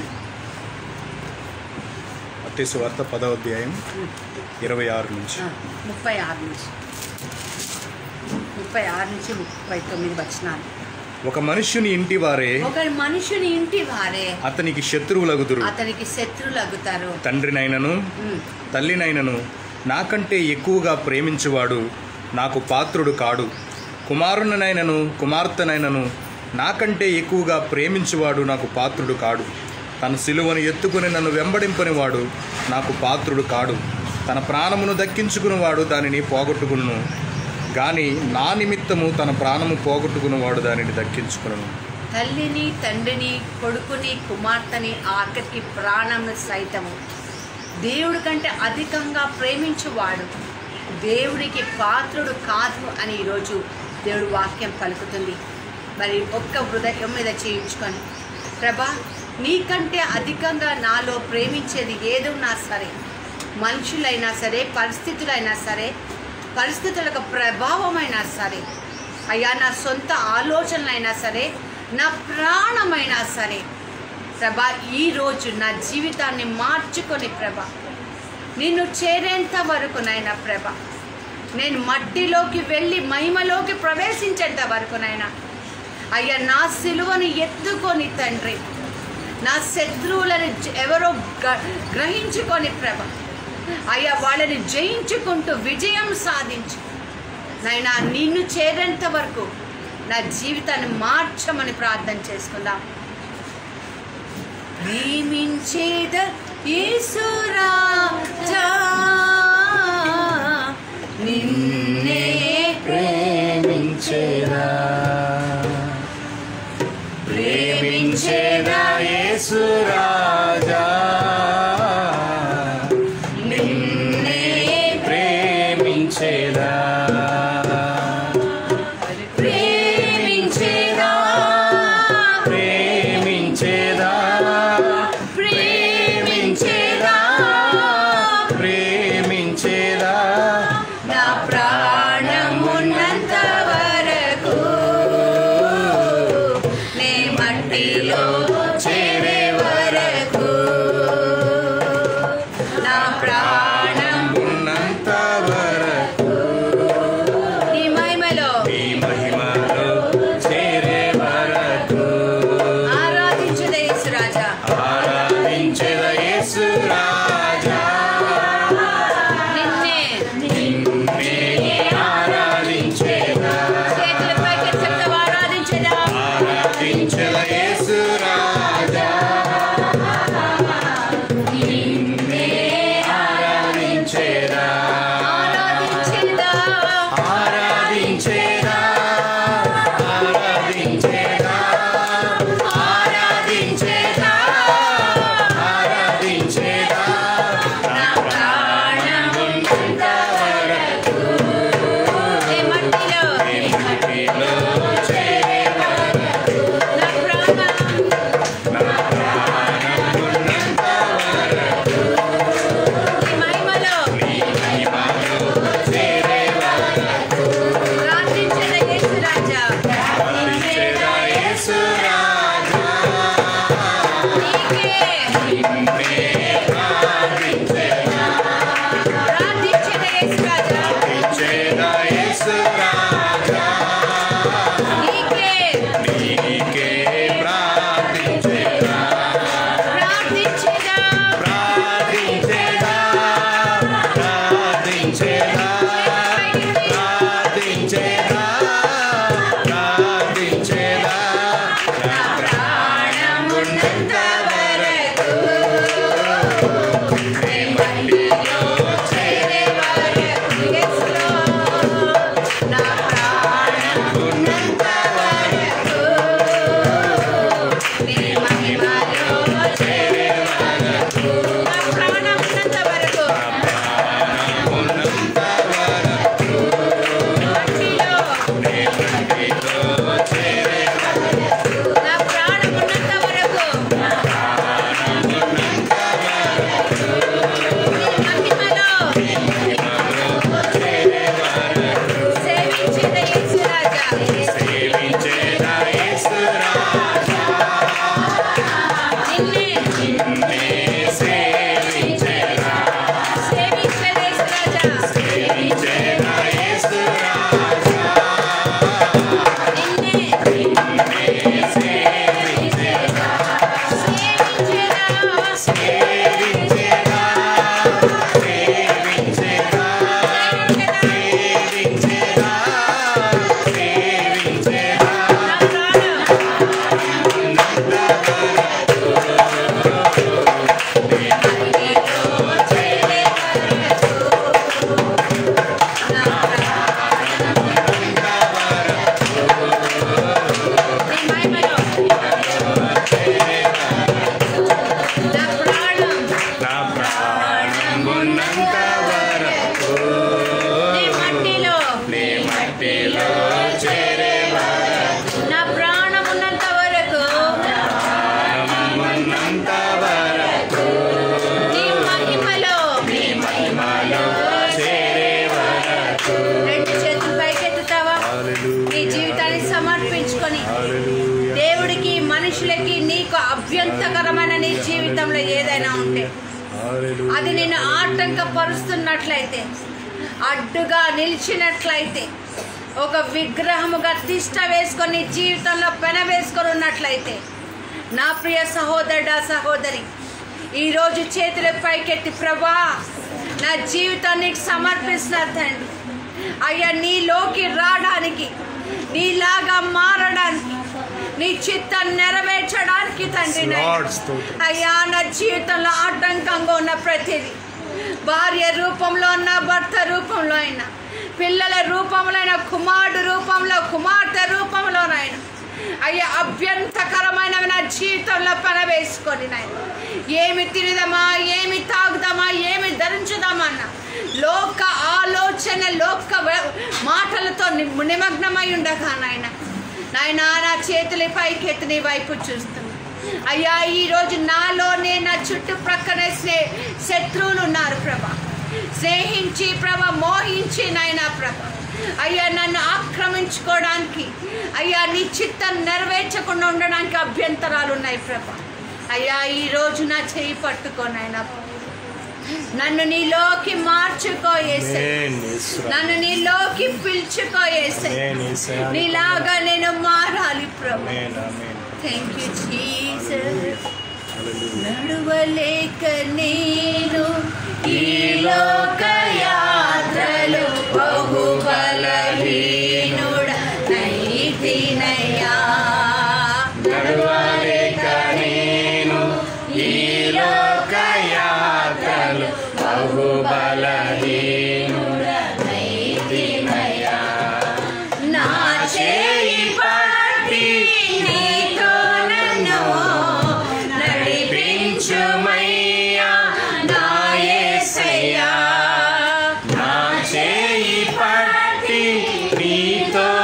మత్తయి వార్త పదవ అధ్యాయం ఇరవై ఆరు నుంచి ఆ, ముప్పై ఆరు నుంచి ముప్పై ఆరు నుంచి ముప్పై తొమ్మిది వచ్చినాలు ఒక మనుష్యుని ఇంటి వారే ఒక మనుషుని ఇంటి వారే అతనికి శత్రువులగుదురు అతనికి శత్రువులు అగుతారు తండ్రినైనను ఉమ్, తల్లినైనను నాకంటే ఎక్కువగా ప్రేమించువాడు నాకు పాత్రుడు కాడు కుమారునైనను కుమార్తెనైనను నాకంటే ఎక్కువగా ప్రేమించువాడు నాకు పాత్రుడు కాడు తన సిలువను ఎత్తుకుని నన్ను వెంబడింపని వాడు నాకు పాత్రుడు కాడు తన ప్రాణమును దక్కించుకునివాడు దానిని పోగొట్టుకును గాని నా నిమిత్తము తన ప్రాణము పోగొట్టుకున్నవాడు దానిని దక్కించుకును తల్లిని తండ్రిని కొడుకుని కుమార్తెని ఆఖరికి ప్రాణం సైతము దేవుడి కంటే అధికంగా ప్రేమించువాడు దేవుడికి పాత్రుడు కాదు అని ఈరోజు దేవుడు వాక్యం పలుకుతుంది మరి ఒక్క హృదయం మీద చేయించుకొని ప్రభా నీకంటే అధికంగా నాలో ప్రేమించేది ఏదున్నా సరే మనుషులైనా సరే పరిస్థితులైనా సరే పరిస్థితులకు ప్రభావమైనా సరే అయ్యా నా సొంత ఆలోచనలైనా సరే నా ప్రాణమైనా సరే ప్రభా ఈరోజు నా జీవితాన్ని మార్చుకొని ప్రభా నిన్ను చేరేంత వరకు నైనా ప్రభ నేను మట్టిలోకి వెళ్ళి మహిమలోకి ప్రవేశించేంత వరకు నైనా అయ్యా నా సిలువను ఎత్తుకొని తండ్రి నా శత్రువులను జ- ఎవరో గ- గ్రహించుకొని ప్రభ అయ్యా వాళ్ళని జయించుకుంటూ విజయం సాధించు నైనా నిన్ను చేరేంత వరకు నా జీవితాన్ని మార్చమని ప్రార్థన చేసుకుందాం ప్రేమించేద యేసురాజా నిన్నే ప్రేమించేదా ప్రేమించేదా యేసురాజా నిన్నే ప్రేమించేదా ప్రేమించేదా ప్రేమించేదా ప్రేమించేదా ప్రేమించేదా నా ప్రాణం ఉన్నంత వరకు నే మట్టిలో చేరే వరకు నా ప్రాణం ఉన్నంత వరకు నీ మహిమలో ఈ మహిమలో చేరే వరకు ఆరాధించుదే యేసురాజా ఆరాధించేద యేసురాజా నిన్నే నిన్నే ఆరాధించేదా చేతుల పైకి చెప్తావు ఆరాధించేదా ఆరాధించేద యేసురాజా నిన్నే ఆరాధించేదా ఆరాధించేదా ఆరాధించేదా ఆరాధించేదా ఆరాధించేదా ఆరాధించేదా నా ప్రాణం ఉన్నంత వరకు నీ మట్టిలో మట్టిలో చేరే వరకు నా ప్రాణం నా ప్రాణం ఉన్నంత వరకు నీ మహిమలో నీ మహిమలో చేరే వరకు ప్రార్థించిన యేసురాజా ఆరాధించేదా యేసురాజా నీకే నిన్నే ఆరాధించేదా ప్రార్థించిన యేసురాజా ఆరాధించేదా యేసురాజా నీకే నీకే ప్రార్థించేదా ప్రార్థించేదా ప్రార్థించేదా ప్రార్థించేదా ప్రార్థించేదా ప్రార్థించేదా నా ప్రాణం ఉన్నంత వరకు నీ మట్టిలో చేరే వరకు యేసులో నా ప్రాణం ఉన్నంత వరకు నీ మహిమలో చేరే నిన్నే నిన్నే సేవించేదా సేవించలేసు రాజా సేవించేదా యేసు రాజా నిన్నే సేవించేదా సేవించేదా సేవించేదా సేవించేదా సేవించేదా సేవించేదా నా ప్రాణం నా ప్రాణమున్నంత వరకు నీ మట్టిలో చేరే ప్రాణమున్నంత వరకు ప్రాణమున్నంత వరకు నీ మహిమలో మహిమలో చేరే వరకు రెండు చేతులు పైకెత్తుతావా నీ జీవితాన్ని సమర్పించుకొని దేవుడికి మనుషులకి నీకు అభ్యంతకరమైన నీ జీవితంలో ఏదైనా ఉంటే అది నిన్ను ఆటంకపరుస్తున్నట్లయితే అడ్డుగా నిలిచినట్లయితే ఒక విగ్రహముగా తిష్ట వేసుకొని నీ జీవితంలో పెన వేసుకొని ఉన్నట్లయితే నా ప్రియ సహోదరుడా సహోదరి ఈరోజు చేతుల పైకెత్తి ప్రభా నా జీవితాన్ని నీకు సమర్పిస్తున్నా తండ్రి అయ్యా నీలోకి రావడానికి నీలాగా మారడానికి నీ చిత్తాన్ని నెరవేర్చడానికి తండ్రి నాయనా. అయ్యా నా జీవితంలో ఆటంకంగా ఉన్న ప్రతిదీ భార్య రూపంలో ఉన్న భర్త రూపంలో అయినా పిల్లల రూపంలో అయినా కుమారుడు రూపంలో కుమార్తె రూపంలోనైనా అయ్యా అభ్యంతకరమైన నా జీవితంలో పన వేసుకొని నాయన ఏమి తినదమా ఏమి తాగుదామా ఏమి ధరించుదామన్నా లోక ఆలోచన లోక వ- మాటలతో నిమ్- నిమగ్నమై ఉండగా నాయన నాయన నా చేతుల పైకెత్తి నీ వైపు చూస్తున్నా అయ్యా ఈరోజు నాలోనే నా చుట్టుప్రక్కనే స్నే శత్రువులు ఉన్నారు ప్రభా స్నేహించి ప్రభ మోహించి నాయన ప్రభ అయ్యా నన్ను ఆక్రమించుకోవడానికి అయ్యా నీ చిత్తం నెరవేర్చకుండా ఉండడానికి అభ్యంతరాలు ఉన్నాయి ప్రభ అయ్యా ఈరోజు నా చేయి పట్టుకోనైనా నన్ను నీలోకి మార్చుకోయేసే నన్ను నీలోకి పిలుచుకోయేసే నీలాగా నేను మారాలి ప్రభు థ్యాంక్ యూ జీసస్ నడువలేక నేను ఈ లోక యాత్రలు బహు బలహీనుడ నైతినయ్యా నడవలేక నేను ఈ లోక యాత్రలు బహు బలహీనుడ నైతినయ్యా. నా చేయి పట్టి నీతో నన్ను నడిపించుమయ్యా నా యేసయ్యా నా చేయి పట్టి నీతో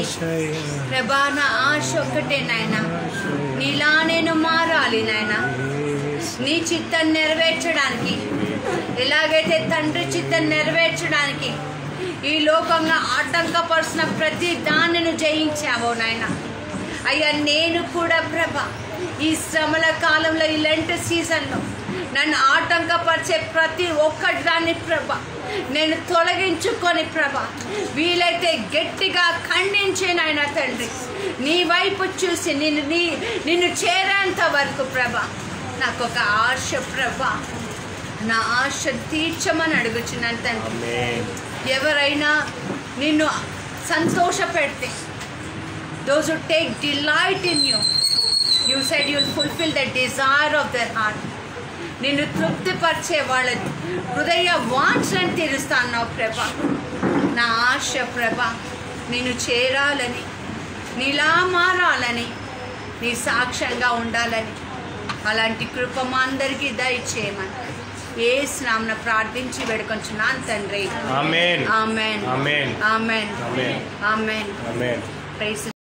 ప్రభా నా ఆశ ఒక్కటే నాయన నీలా నేను మారాలి నాయన నీ చిత్తం నెరవేర్చడానికి ఎలాగైతే తండ్రి చిత్తం నెరవేర్చడానికి ఈ లోకంగా ఆటంకపరుచిన ప్రతి దానిని జయించావో నాయన అయ్యా నేను కూడా ప్రభ ఈ శ్రమల కాలంలో ఈ లెంట్ సీజన్లో నన్ను ఆటంకపరిచే ప్రతి ఒక్కటి దాన్ని ప్రభ నేను తొలగించుకొని ప్రభ వీలైతే గట్టిగా ఖండించే నాయన తండ్రి నీ వైపు చూసి నిన్ను నీ నిన్ను చేరేంత వరకు ప్రభ నాకు ఒక ఆశ ప్రభ నా ఆశ తీర్చమని అడుగుచున్నాను తండ్రి ఎవరైనా నిన్ను సంతోష పెడితే those who take delight in you you said you'll fulfill the desire of their heart నిన్ను తృప్తిపరిచే వాళ్ళ హృదయ వాంఛలను తీరుస్తాను ప్రభ నా ఆశ ప్రభ నిన్ను చేరాలని నీలా మారాలని నీ సాక్ష్యంగా ఉండాలని అలాంటి కృప మా అందరికీ దయచేయమని ఏ స్నామన ప్రార్థించి వేడుకొంచున్నాను తండ్రి amen amen amen amen amen amen amen price